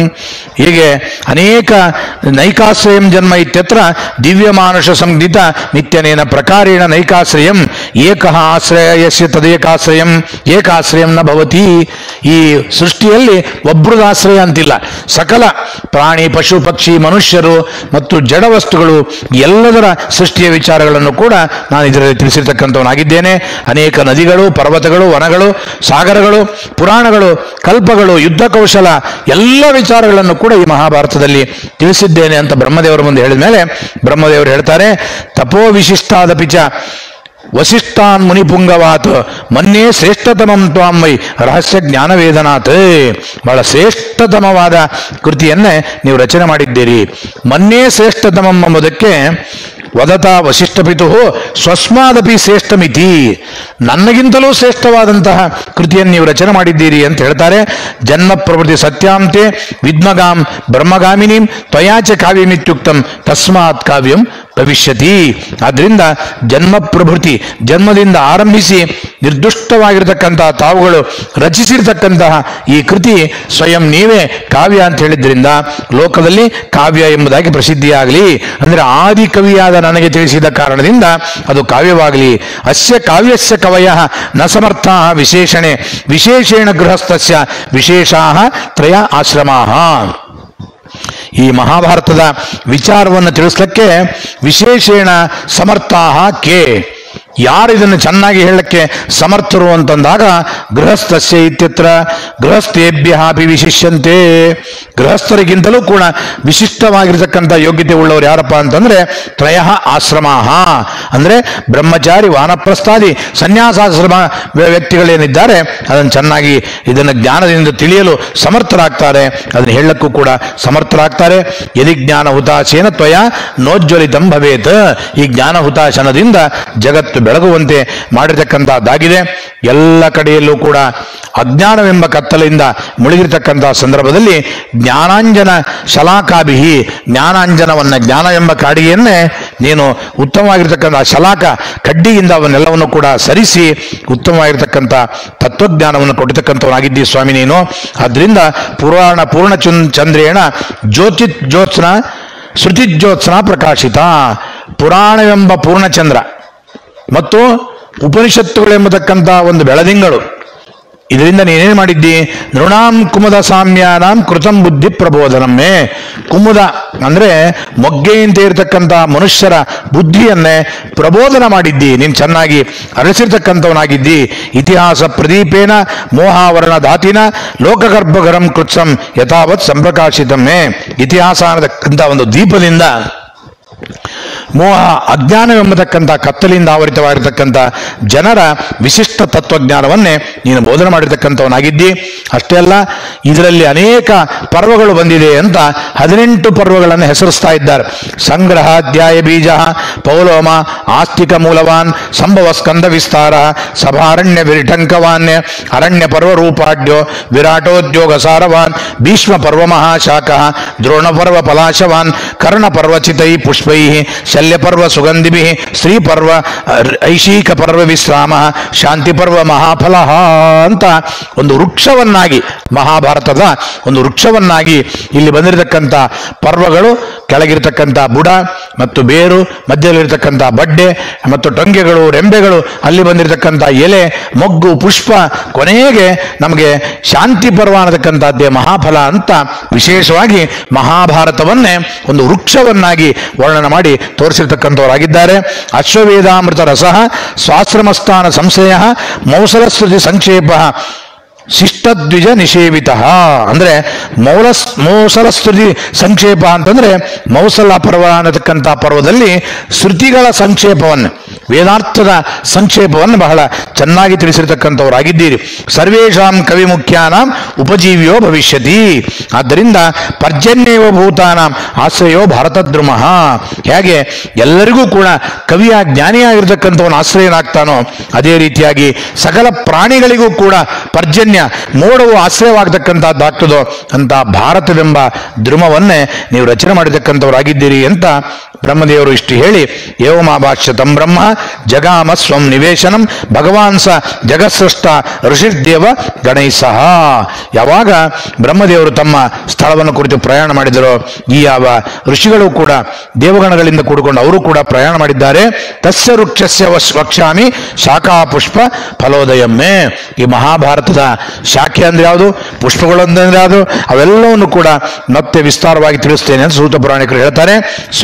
ಹೀಗೆ ಅನೇಕ ನೈಕಾಶ್ರಯಂ ಜನ್ಮ ಇತ್ಯತ್ರ ದಿವ್ಯ ಮಾನುಷ ಸಂಜ್ಞಿತ ನಿತ್ಯನೇನ ಪ್ರಕಾರೇಣ ನೈಕಾಶ್ರಯಂ ಏಕಃ ಆಶ್ರಯ ಯಸ್ಯ ತದೇಕಾಶ್ರಯಂ ಏಕಾಶ್ರಯಂ ನ ಭವತಿ ಈ ಸೃಷ್ಟಿಯಲ್ಲಿ ಒಬ್ರದ್ದು ಆಶ್ರಯ ಅಂತಿಲ್ಲ ಸಕಲ ಪ್ರಾಣಿ ಪಶು ಪಕ್ಷಿ ಮನುಷ್ಯರು ಮತ್ತು ಜಡ ವಸ್ತುಗಳು ಎಲ್ಲದರ ಸೃಷ್ಟಿಯ ವಿಚಾರಗಳನ್ನು ಕೂಡ ನಾನು ಇದರಲ್ಲಿ ತಿಳಿಸಿರ್ತಕ್ಕಂಥವನಾಗಿದ್ದೇನೆ ಅನೇಕ ನದಿಗಳು ಪರ್ವತಗಳು ವನಗಳು ಸಾಗರಗಳು ಪುರಾಣಗಳು ಕಲ್ಪಗಳು ಯುದ್ಧ ಕೌಶಲ ಎಲ್ಲ ವಿಚಾರಗಳನ್ನು ಕೂಡ ಈ ಮಹಾಭಾರತದಲ್ಲಿ ತಿಳಿಸಿದ್ದೇನೆ ಅಂತ ಬ್ರಹ್ಮದೇವರ ಮುಂದೆ ಹೇಳಿದ ಮೇಲೆ ಬ್ರಹ್ಮದೇವರು ಹೇಳ್ತಾರೆ ತಪೋ ವಿಶಿಷ್ಟಾದ ಪಿಚ ವಸಿಷ್ಠಾನ್ ಮುನಿಪುಂಗವಾತ್ ಮನ್ನೇ ಶ್ರೇಷ್ಠತಮಂ ತ್ವಾಂ ವೈ ರಹಸ್ಯ ಜ್ಞಾನವೇದನಾಥ್ ಬಹಳ ಶ್ರೇಷ್ಠತಮವಾದ ಕೃತಿಯನ್ನೇ ನೀವು ರಚನೆ ಮಾಡಿದ್ದೀರಿ ಮನ್ನೇ ಶ್ರೇಷ್ಠತಮಂ ಎಂಬುದಕ್ಕೆ ವದತ ವಸಿಷ್ಠ ಪಿತು ಸ್ವಸ್ಮಾದಪಿ ಶ್ರೇಷ್ಠಮಿತಿ ನನ್ನಗಿಂತಲೂ ಶ್ರೇಷ್ಠವಾದಂತಹ ಕೃತಿಯನ್ನು ನೀವು ರಚನೆ ಮಾಡಿದ್ದೀರಿ ಅಂತ ಹೇಳ್ತಾರೆ ಜನ್ಮ ಪ್ರವೃತ್ತಿ ಸತ್ಯಾಂತೆ ವಿದ್ಮಗಾಂ ಬ್ರಹ್ಮಗಾಮಿನೀಂ ತ್ವಯಾಚ ಕಾವ್ಯಮಿತ್ಯುಕ್ತಂ ತಸ್ಮಾತ್ ಕಾವ್ಯಂ ಭವಿಷ್ಯತಿ ಆದ್ರಿಂದ ಜನ್ಮ ಪ್ರಭೃತಿ ಜನ್ಮದಿಂದ ಆರಂಭಿಸಿ ನಿರ್ದುಷ್ಟವಾಗಿರತಕ್ಕಂತಹ ತಾವುಗಳು ರಚಿಸಿರ್ತಕ್ಕಂತಹ ಈ ಕೃತಿ ಸ್ವಯಂ ನೀವೇ ಕಾವ್ಯ ಅಂತ ಹೇಳಿದ್ರಿಂದ ಲೋಕದಲ್ಲಿ ಕಾವ್ಯ ಎಂಬುದಾಗಿ ಪ್ರಸಿದ್ಧಿಯಾಗಲಿ ಅಂದ್ರೆ ಆದಿ ಕವಿಯಾದ ನನಗೆ ತಿಳಿಸಿದ ಕಾರಣದಿಂದ ಅದು ಕಾವ್ಯವಾಗಲಿ ಅಸ್ಯ ಕಾವ್ಯಸ್ಯ ಕವಯ ನ ಸಮರ್ಥ ವಿಶೇಷಣೆ ವಿಶೇಷೇಣ ಗೃಹಸ್ಥಸ್ಯ ವಿಶೇಷಾ ತ್ರಯ ಆಶ್ರಮಾ ಈ ಮಹಾಭಾರತದ ವಿಚಾರವನ್ನು ತಿಳಿಸ್ಲಿಕ್ಕೆ ವಿಶೇಷೇಣ ಸಮರ್ಥಾಹ ಕೆ ಯಾರು ಇದನ್ನು ಚೆನ್ನಾಗಿ ಹೇಳಕ್ಕೆ ಸಮರ್ಥರು ಅಂತಂದಾಗ ಗೃಹಸ್ಥಸ್ಯ ಇತ್ಯತ್ರ ಗೃಹಸ್ಥೇಭ್ಯ ಅಪಿ ವಿಶಿಷ್ಯಂತೆ ಗೃಹಸ್ಥರಿಗಿಂತಲೂ ಕೂಡ ವಿಶಿಷ್ಟವಾಗಿರ್ತಕ್ಕಂಥ ಯೋಗ್ಯತೆ ಉಳ್ಳವರು ಯಾರಪ್ಪ ಅಂತಂದ್ರೆ ತ್ರಯ ಆಶ್ರಮಾಹ ಅಂದ್ರೆ ಬ್ರಹ್ಮಚಾರಿ ವಾನಪ್ರಸ್ಥಾದಿ ಸನ್ಯಾಸಾಶ್ರಮ ವ್ಯ- ವ್ಯಕ್ತಿಗಳೇನಿದ್ದಾರೆ ಅದನ್ನು ಚೆನ್ನಾಗಿ ಇದನ್ನು ಜ್ಞಾನದಿಂದ ತಿಳಿಯಲು ಸಮರ್ಥರಾಗ್ತಾರೆ ಅದನ್ನು ಹೇಳಕ್ಕೂ ಕೂಡ ಸಮರ್ಥರಾಗ್ತಾರೆ ಯದಿ ಜ್ಞಾನ ಹುತಾಶೇನ ತ್ವಯ ನೋಜ್ವಲಿತಂ ಭವೇತ್ ಈ ಜ್ಞಾನ ಹುತಾಶನದಿಂದ ಜಗತ್ತು ಬೆಳಗುವಂತೆ ಮಾಡಿರ್ತಕ್ಕಂಥದ್ದಾಗಿದೆ ಎಲ್ಲ ಕಡೆಯಲ್ಲೂ ಕೂಡ ಅಜ್ಞಾನವೆಂಬ ಕತ್ತಲೆಯಿಂದ ಮುಳುಗಿರ್ತಕ್ಕಂತಹ ಸಂದರ್ಭದಲ್ಲಿ ಜ್ಞಾನಾಂಜನ ಶಲಾಕಾಭಿಹಿ ಜ್ಞಾನಾಂಜನವನ್ನ ಜ್ಞಾನ ಎಂಬ ಕಾಡಿಗೆಯನ್ನೇ ನೀನು ಉತ್ತಮವಾಗಿರ್ತಕ್ಕಂಥ ಶಲಾಕ ಕಡ್ಡಿಯಿಂದ ಅವನ್ನೆಲ್ಲವನ್ನು ಕೂಡ ಸರಿಸಿ ಉತ್ತಮವಾಗಿರ್ತಕ್ಕಂಥ ತತ್ವಜ್ಞಾನವನ್ನು ಕೊಟ್ಟಿರ್ತಕ್ಕಂಥವನಾಗಿದ್ದೀ ಸ್ವಾಮಿ ನೀನು ಆದ್ರಿಂದ ಪುರಾಣ ಪೂರ್ಣ ಚುನ್ ಚಂದ್ರೇಣ ಜ್ಯೋತಿ ಜ್ಯೋತ್ಸ್ನ ಶ್ರುತಿ ಜ್ಯೋತ್ಸ್ನ ಪ್ರಕಾಶಿತ ಪುರಾಣವೆಂಬ ಪೂರ್ಣಚಂದ್ರ ಮತ್ತು ಉಪನಿಷತ್ತುಗಳೆಂಬತಕ್ಕಂಥ ಒಂದು ಬೆಳದಿಂಗಳು ಇದರಿಂದ ನೀನೇನು ಮಾಡಿದ್ದಿ ನೃಣಾಂ ಕುಮುದ ಸಾಮ್ಯಾನಾಂ ಕೃತಂ ಬುದ್ಧಿ ಪ್ರಬೋಧನಮ್ಮೆ ಕುಮುದ ಅಂದ್ರೆ ಮೊಗ್ಗೆಯಂತೆ ಇರತಕ್ಕಂಥ ಮನುಷ್ಯರ ಬುದ್ಧಿಯನ್ನೇ ಪ್ರಬೋಧನ ಮಾಡಿದ್ದಿ ನೀನು ಚೆನ್ನಾಗಿ ಅರಸಿರ್ತಕ್ಕಂಥವನಾಗಿದ್ದಿ ಇತಿಹಾಸ ಪ್ರದೀಪೇನ ಮೋಹಾವರಣ ಧಾತಿನ ಲೋಕಗರ್ಭಗರಂ ಕೃತ್ಸಂ ಯಥಾವತ್ ಸಂಪ್ರಕಾಶಿತಮ್ಮೆ ಇತಿಹಾಸ ಅನ್ನತಕ್ಕಂಥ ಒಂದು ದೀಪದಿಂದ ಮೋಹ ಅಜ್ಞಾನವೆಂಬತಕ್ಕಂಥ ಕತ್ತಲಿಂದ ಆವರಿತವಾಗಿರ್ತಕ್ಕಂಥ ಜನರ ವಿಶಿಷ್ಟ ತತ್ವಜ್ಞಾನವನ್ನೇ ನೀನು ಬೋಧನೆ ಮಾಡಿರ್ತಕ್ಕಂಥವನಾಗಿದ್ದಿ ಅಷ್ಟೇ ಅಲ್ಲ ಇದರಲ್ಲಿ ಅನೇಕ ಪರ್ವಗಳು ಬಂದಿದೆ ಅಂತ ಹದಿನೆಂಟು ಪರ್ವಗಳನ್ನು ಹೆಸರಿಸ್ತಾ ಇದ್ದಾರೆ ಸಂಗ್ರಹ ಅಧ್ಯಾಯ ಬೀಜ ಪೌಲೋಮ ಆಸ್ತಿಕ ಮೂಲವಾನ್ ಸಂಭವ ಸ್ಕಂದ ವಿಸ್ತಾರ ಸಭಾರಣ್ಯ ವಿರಿಟಂಕವಾನ್ಯ ಅರಣ್ಯ ಪರ್ವ ರೂಪಾಢ್ಯೋ ವಿರಾಟೋದ್ಯೋಗ ಸಾರವಾನ್ ಭೀಷ್ಮ ಪರ್ವ ಮಹಾಶಾಖ ದ್ರೋಣ ಪರ್ವ ಪಲಾಶವಾನ್ ಕರ್ಣ ಪರ್ವ ಚಿತೈ ಪುಷ್ಪೈ ಶಲ್ಯ ಪರ್ವ ಸುಗಂಧಿಭಿ ಶ್ರೀ ಪರ್ವ ಐಶೀಕ ಪರ್ವ ವಿಶ್ರಾಮ ಶಾಂತಿ ಪರ್ವ ಮಹಾಫಲ ಅಂತ ಒಂದು ವೃಕ್ಷವನ್ನಾಗಿ ಮಹಾಭಾರತದ ಒಂದು ವೃಕ್ಷವನ್ನಾಗಿ ಇಲ್ಲಿ ಬಂದಿರತಕ್ಕಂಥ ಪರ್ವಗಳು ಕೆಳಗಿರ್ತಕ್ಕಂಥ ಬುಡ ಮತ್ತು ಬೇರು ಮಧ್ಯದಲ್ಲಿರ್ತಕ್ಕಂಥ ಬಡ್ಡೆ ಮತ್ತು ಟೊಂಗೆಗಳು ರೆಂಬೆಗಳು ಅಲ್ಲಿ ಬಂದಿರತಕ್ಕಂಥ ಎಲೆ ಮೊಗ್ಗು ಪುಷ್ಪ ಕೊನೆಗೆ ನಮಗೆ ಶಾಂತಿ ಪರ್ವ ಅನ್ನತಕ್ಕಂಥದ್ದೇ ಮಹಾಫಲ ಅಂತ ವಿಶೇಷವಾಗಿ ಮಹಾಭಾರತವನ್ನೇ ಒಂದು ವೃಕ್ಷವನ್ನಾಗಿ ವರ್ಣನ ಮಾಡಿ ತೋರಿಸಿರ್ತಕ್ಕಂಥವರಾಗಿದ್ದಾರೆ ಅಶ್ವವೇದಾಮೃತ ರಸಃ ಸ್ವಾಶ್ರಮಸ್ಥಾನ ಸಂಶಯ ಮೌಸಲಸ್ತುತಿ ಸಂಕ್ಷೇಪ ಶಿಷ್ಟದ್ವಿಜ ನಿಷೇವಿತ ಅಂದ್ರೆ ಮೌಲಸ್ ಮೌಸಲಸ್ತುತಿ ಸಂಕ್ಷೇಪ ಅಂತಂದ್ರೆ ಮೌಸಲ ಪರ್ವ ಅನ್ನತಕ್ಕಂಥ ಪರ್ವದಲ್ಲಿ ಶ್ರುತಿಗಳ ಸಂಕ್ಷೇಪವನ್ನು ವೇದಾರ್ಥದ ಸಂಕ್ಷೇಪವನ್ನು ಬಹಳ ಚೆನ್ನಾಗಿ ತಿಳಿಸಿರ್ತಕ್ಕಂಥವರಾಗಿದ್ದೀರಿ ಸರ್ವೇಷಾಂ ಕವಿ ಮುಖ್ಯಾನಾಂ ಉಪಜೀವಿಯೋ ಭವಿಷ್ಯತಿ ಆದ್ದರಿಂದ ಪರ್ಜನ್ಯವ ಭೂತಾನಾಂ ಆಶ್ರಯೋ ಭಾರತದ್ರುಮ ಹೇಗೆ ಎಲ್ಲರಿಗೂ ಕೂಡ ಕವಿಯ ಜ್ಞಾನಿಯಾಗಿರ್ತಕ್ಕಂಥವನು ಆಶ್ರಯನಾಗ್ತಾನೋ ಅದೇ ರೀತಿಯಾಗಿ ಸಕಲ ಪ್ರಾಣಿಗಳಿಗೂ ಕೂಡ ಪರ್ಜನ್ಯ ಮೋಡವು ಆಶ್ರಯವಾಗತಕ್ಕಂಥದ್ದಾಗ್ತದೋ ಅಂತ ಭಾರತವೆಂಬ ಧ್ರುಮವನ್ನೇ ನೀವು ರಚನೆ ಮಾಡಿರ್ತಕ್ಕಂಥವರಾಗಿದ್ದೀರಿ ಅಂತ ಬ್ರಹ್ಮದೇವರು ಇಷ್ಟು ಹೇಳಿ ಏವಮಾಭಾಷ್ಯ ತಂ ಬ್ರಹ್ಮ ಜಗಾಮ ಸ್ವಂ ನಿವೇಶನಂ ಭಗವಾನ್ ಸ ಜಗತ್ಸೃಷ್ಟ ಋಷಿರ್ದೇವ ಗಣೈ ಸಹ ಯಾವಾಗ ಬ್ರಹ್ಮದೇವರು ತಮ್ಮ ಸ್ಥಳವನ್ನು ಕುರಿತು ಪ್ರಯಾಣ ಮಾಡಿದರೋ ಈ ಯಾವ ಋಷಿಗಳು ಕೂಡ ದೇವಗಣಗಳಿಂದ ಕೂಡಿಕೊಂಡು ಅವರು ಕೂಡ ಪ್ರಯಾಣ ಮಾಡಿದ್ದಾರೆ ತಸ್ಯ ವೃಕ್ಷಸ್ಯ ವಶ್- ವಕ್ಷ್ಯಾಮಿ ಶಾಖಾ ಪುಷ್ಪ ಫಲೋದಯಮ್ಮೆ ಈ ಮಹಾಭಾರತದ ಶಾಖೆ ಅಂದ್ರೆ ಯಾವುದು ಪುಷ್ಪಗಳು ಅಂದ್ರೆ ಯಾವುದು ಅವೆಲ್ಲವನ್ನು ಕೂಡ ಮತ್ತೆ ವಿಸ್ತಾರವಾಗಿ ತಿಳಿಸ್ತೇನೆ ಅಂತ ಸೂತ ಪುರಾಣಿಕರು ಹೇಳ್ತಾರೆ ಸ್ವಾದುಮೇ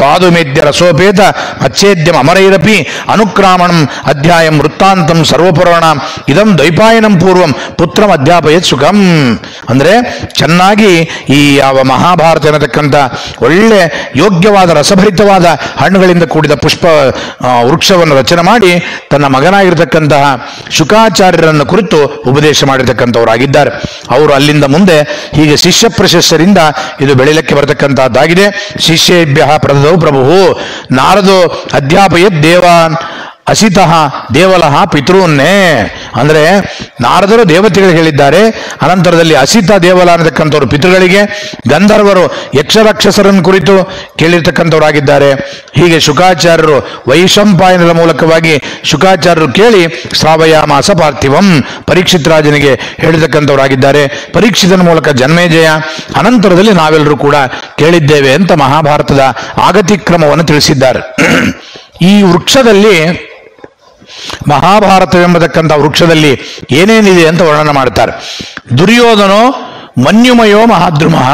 ಮೇದ್ಯ ರಸೋಪೇತ ಅಚ್ಛೇದ್ಯಂ ಅಮರೈರಪಿ ಅನುಕ್ರಾಮಣಂ ಅಧ್ಯಾಯಂ ವೃತ್ತಾಂತಂ ಸರ್ವಪುರಾಣ ಇದಂ ದ್ವೈಪಾಯನಂ ಪೂರ್ವಂ ಪುತ್ರಂ ಅಧ್ಯಾಪಯತ್ ಸುಖಂ ಅಂದ್ರೆ ಚೆನ್ನಾಗಿ ಈ ಯಾವ ಮಹಾಭಾರತ ಎನ್ನತಕ್ಕಂಥ ಒಳ್ಳೆ ಯೋಗ್ಯವಾದ ರಸಭರಿತವಾದ ಹಣ್ಣುಗಳಿಂದ ಕೂಡಿದ ಪುಷ್ಪ ಆ, ವೃಕ್ಷವನ್ನು ರಚನೆ ಮಾಡಿ ತನ್ನ ಮಗನಾಗಿರ್ತಕ್ಕಂತಹ ಶುಕಾಚಾರ್ಯರನ್ನು ಕುರಿತು ಉಪದೇಶ ಮಾಡಿರ್ತಕ್ಕಂಥವರಾಗಿದ್ದಾರೆ ಅವರು ಅಲ್ಲಿಂದ ಮುಂದೆ ಹೀಗೆ ಶಿಷ್ಯ ಪ್ರಶಸ್ಯರಿಂದ ಇದು ಬೆಳಿಲಿಕ್ಕೆ ಬರತಕ್ಕಂತಹದ್ದಾಗಿದೆ ಶಿಷ್ಯೇಭ್ಯ ಪ್ರದದೌ ಪ್ರಭು ನಾರದು ಅಧ್ಯಾಪಯತ್ ದೇವಾನ್ ಅಸಿತಃ ದೇವಲಹ ಪಿತೃನ್ನೇ ಅಂದ್ರೆ ನಾರದರು ದೇವತೆಗಳಿಗೆ ಹೇಳಿದ್ದಾರೆ ಅನಂತರದಲ್ಲಿ ಅಸಿತ ದೇವಲ ಅನ್ನತಕ್ಕಂಥವ್ರು ಪಿತೃಗಳಿಗೆ ಗಂಧರ್ವರು ಯಕ್ಷರಾಕ್ಷಸರನ್ನು ಕುರಿತು ಕೇಳಿರ್ತಕ್ಕಂಥವರಾಗಿದ್ದಾರೆ ಹೀಗೆ ಶುಕಾಚಾರ್ಯರು ವೈಶಂಪಾಯನದ ಮೂಲಕವಾಗಿ ಶುಕಾಚಾರ್ಯರು ಕೇಳಿ ಶ್ರಾವಯಾಮಾಸ ಪಾರ್ಥಿವಂ ಪರೀಕ್ಷಿತ್ ರಾಜನಿಗೆ ಹೇಳಿರ್ತಕ್ಕಂಥವರಾಗಿದ್ದಾರೆ ಪರೀಕ್ಷಿತನ ಮೂಲಕ ಜನ್ಮೇಜಯ ಅನಂತರದಲ್ಲಿ ನಾವೆಲ್ಲರೂ ಕೂಡ ಕೇಳಿದ್ದೇವೆ ಅಂತ ಮಹಾಭಾರತದ ಆಗತಿಕ್ರಮವನ್ನು ತಿಳಿಸಿದ್ದಾರೆ ಈ ವೃಕ್ಷದಲ್ಲಿ ಮಹಾಭಾರತವೆಂಬತಕ್ಕಂಥ ವೃಕ್ಷದಲ್ಲಿ ಏನೇನಿದೆ ಅಂತ ವರ್ಣನೆ ಮಾಡ್ತಾರೆ ದುರ್ಯೋಧನೋ ಮನ್ಯುಮಯೋ ಮಹಾದ್ರುಮಃ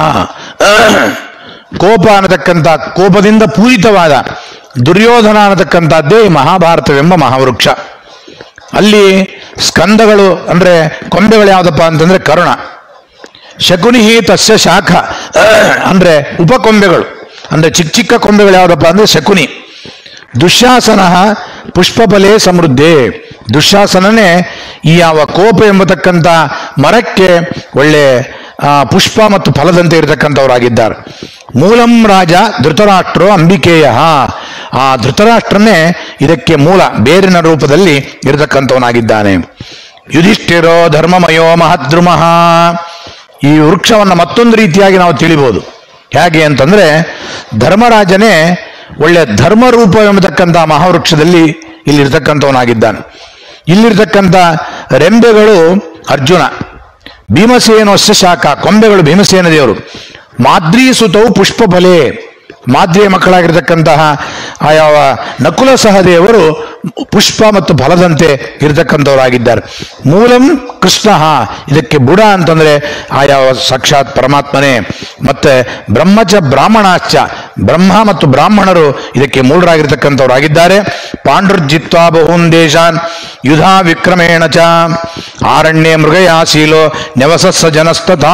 ಕೋಪ ಅನ್ನತಕ್ಕಂಥ ಕೋಪದಿಂದ ಪೂರಿತವಾದ ದುರ್ಯೋಧನ ಅನ್ನತಕ್ಕಂಥದ್ದೇ ಈ ಮಹಾಭಾರತವೆಂಬ ಮಹಾವೃಕ್ಷ ಅಲ್ಲಿ ಸ್ಕಂದಗಳು ಅಂದ್ರೆ ಕೊಂಬೆಗಳು ಯಾವುದಪ್ಪ ಅಂತಂದ್ರೆ ಕರುಣ ಶಕುನಿ ತಸ್ಯ ಶಾಖ ಅಂದ್ರೆ ಉಪಕೊಂಬೆಗಳು ಅಂದ್ರೆ ಚಿಕ್ಕ ಚಿಕ್ಕ ಕೊಂಬೆಗಳು ಯಾವುದಪ್ಪ ಅಂದ್ರೆ ಶಕುನಿ ದುಶ್ಯಾಸನ ಪುಷ್ಪಫಲೇ ಸಮೃದ್ಧಿ ದುಶ್ಯಾಸನನೇ ಈ ಯಾವ ಕೋಪ ಎಂಬತಕ್ಕಂಥ ಮರಕ್ಕೆ ಒಳ್ಳೆ ಆ, ಪುಷ್ಪ ಮತ್ತು ಫಲದಂತೆ ಇರತಕ್ಕಂಥವರಾಗಿದ್ದಾರೆ ಮೂಲಂ ರಾಜ ಧೃತರಾಷ್ಟ್ರೋ ಅಂಬಿಕೆಯ ಆ ಧೃತರಾಷ್ಟ್ರನೇ ಇದಕ್ಕೆ ಮೂಲ ಬೇರಿನ ರೂಪದಲ್ಲಿ ಇರತಕ್ಕಂಥವನಾಗಿದ್ದಾನೆ ಯುಧಿಷ್ಠಿರೋ ಧರ್ಮಮಯೋ ಮಹದ್ರುಮಃ ಈ ವೃಕ್ಷವನ್ನು ಮತ್ತೊಂದು ರೀತಿಯಾಗಿ ನಾವು ತಿಳಿಬಹುದು ಹೇಗೆ ಅಂತಂದ್ರೆ ಧರ್ಮರಾಜನೇ ಒಳ್ಳೆ ಧರ್ಮರೂಪ ಎಂಬತಕ್ಕಂಥ ಮಹಾವೃಕ್ಷದಲ್ಲಿ ಇಲ್ಲಿರ್ತಕ್ಕಂಥವನಾಗಿದ್ದಾನೆ ಇಲ್ಲಿರ್ತಕ್ಕಂಥ ರೆಂಬೆಗಳು ಅರ್ಜುನ ಭೀಮಸೇನೋಸ್ಯ ಶಾಖ ಕೊಂಬೆಗಳು ಭೀಮಸೇನ ದೇವರು ಮಾದ್ರಿ ಸುತವು ಪುಷ್ಪಫಲೆ ಮಾದ್ರಿಯ ಮಕ್ಕಳಾಗಿರ್ತಕ್ಕಂತಹ ಆ ಯಾವ ನಕುಲ ಸಹದೇವರು ಪುಷ್ಪ ಮತ್ತು ಫಲದಂತೆ ಇರತಕ್ಕಂಥವರಾಗಿದ್ದಾರೆ ಮೂಲಂ ಕೃಷ್ಣ ಇದಕ್ಕೆ ಬುಡ ಅಂತಂದ್ರೆ ಆ ಯಾವ ಸಾಕ್ಷಾತ್ ಪರಮಾತ್ಮನೇ ಮತ್ತೆ ಬ್ರಹ್ಮಚ ಬ್ರಾಹ್ಮಣಾಶ್ಚ ಬ್ರಹ್ಮ ಮತ್ತು ಬ್ರಾಹ್ಮಣರು ಇದಕ್ಕೆ ಮೂಲರಾಗಿರ್ತಕ್ಕಂಥವರಾಗಿದ್ದಾರೆ ಪಾಂಡುರ್ಜಿತ್ವಾ ಬಹೂನ್ ದೇಶಾನ್ ಯುಧಾ ವಿಕ್ರಮೇಣ ಚ ಆರಣ್ಯೇ ಮೃಗಯಾಶೀಲೋ ನೆವಸಸ್ಸ ಜನಸ್ತಥಾ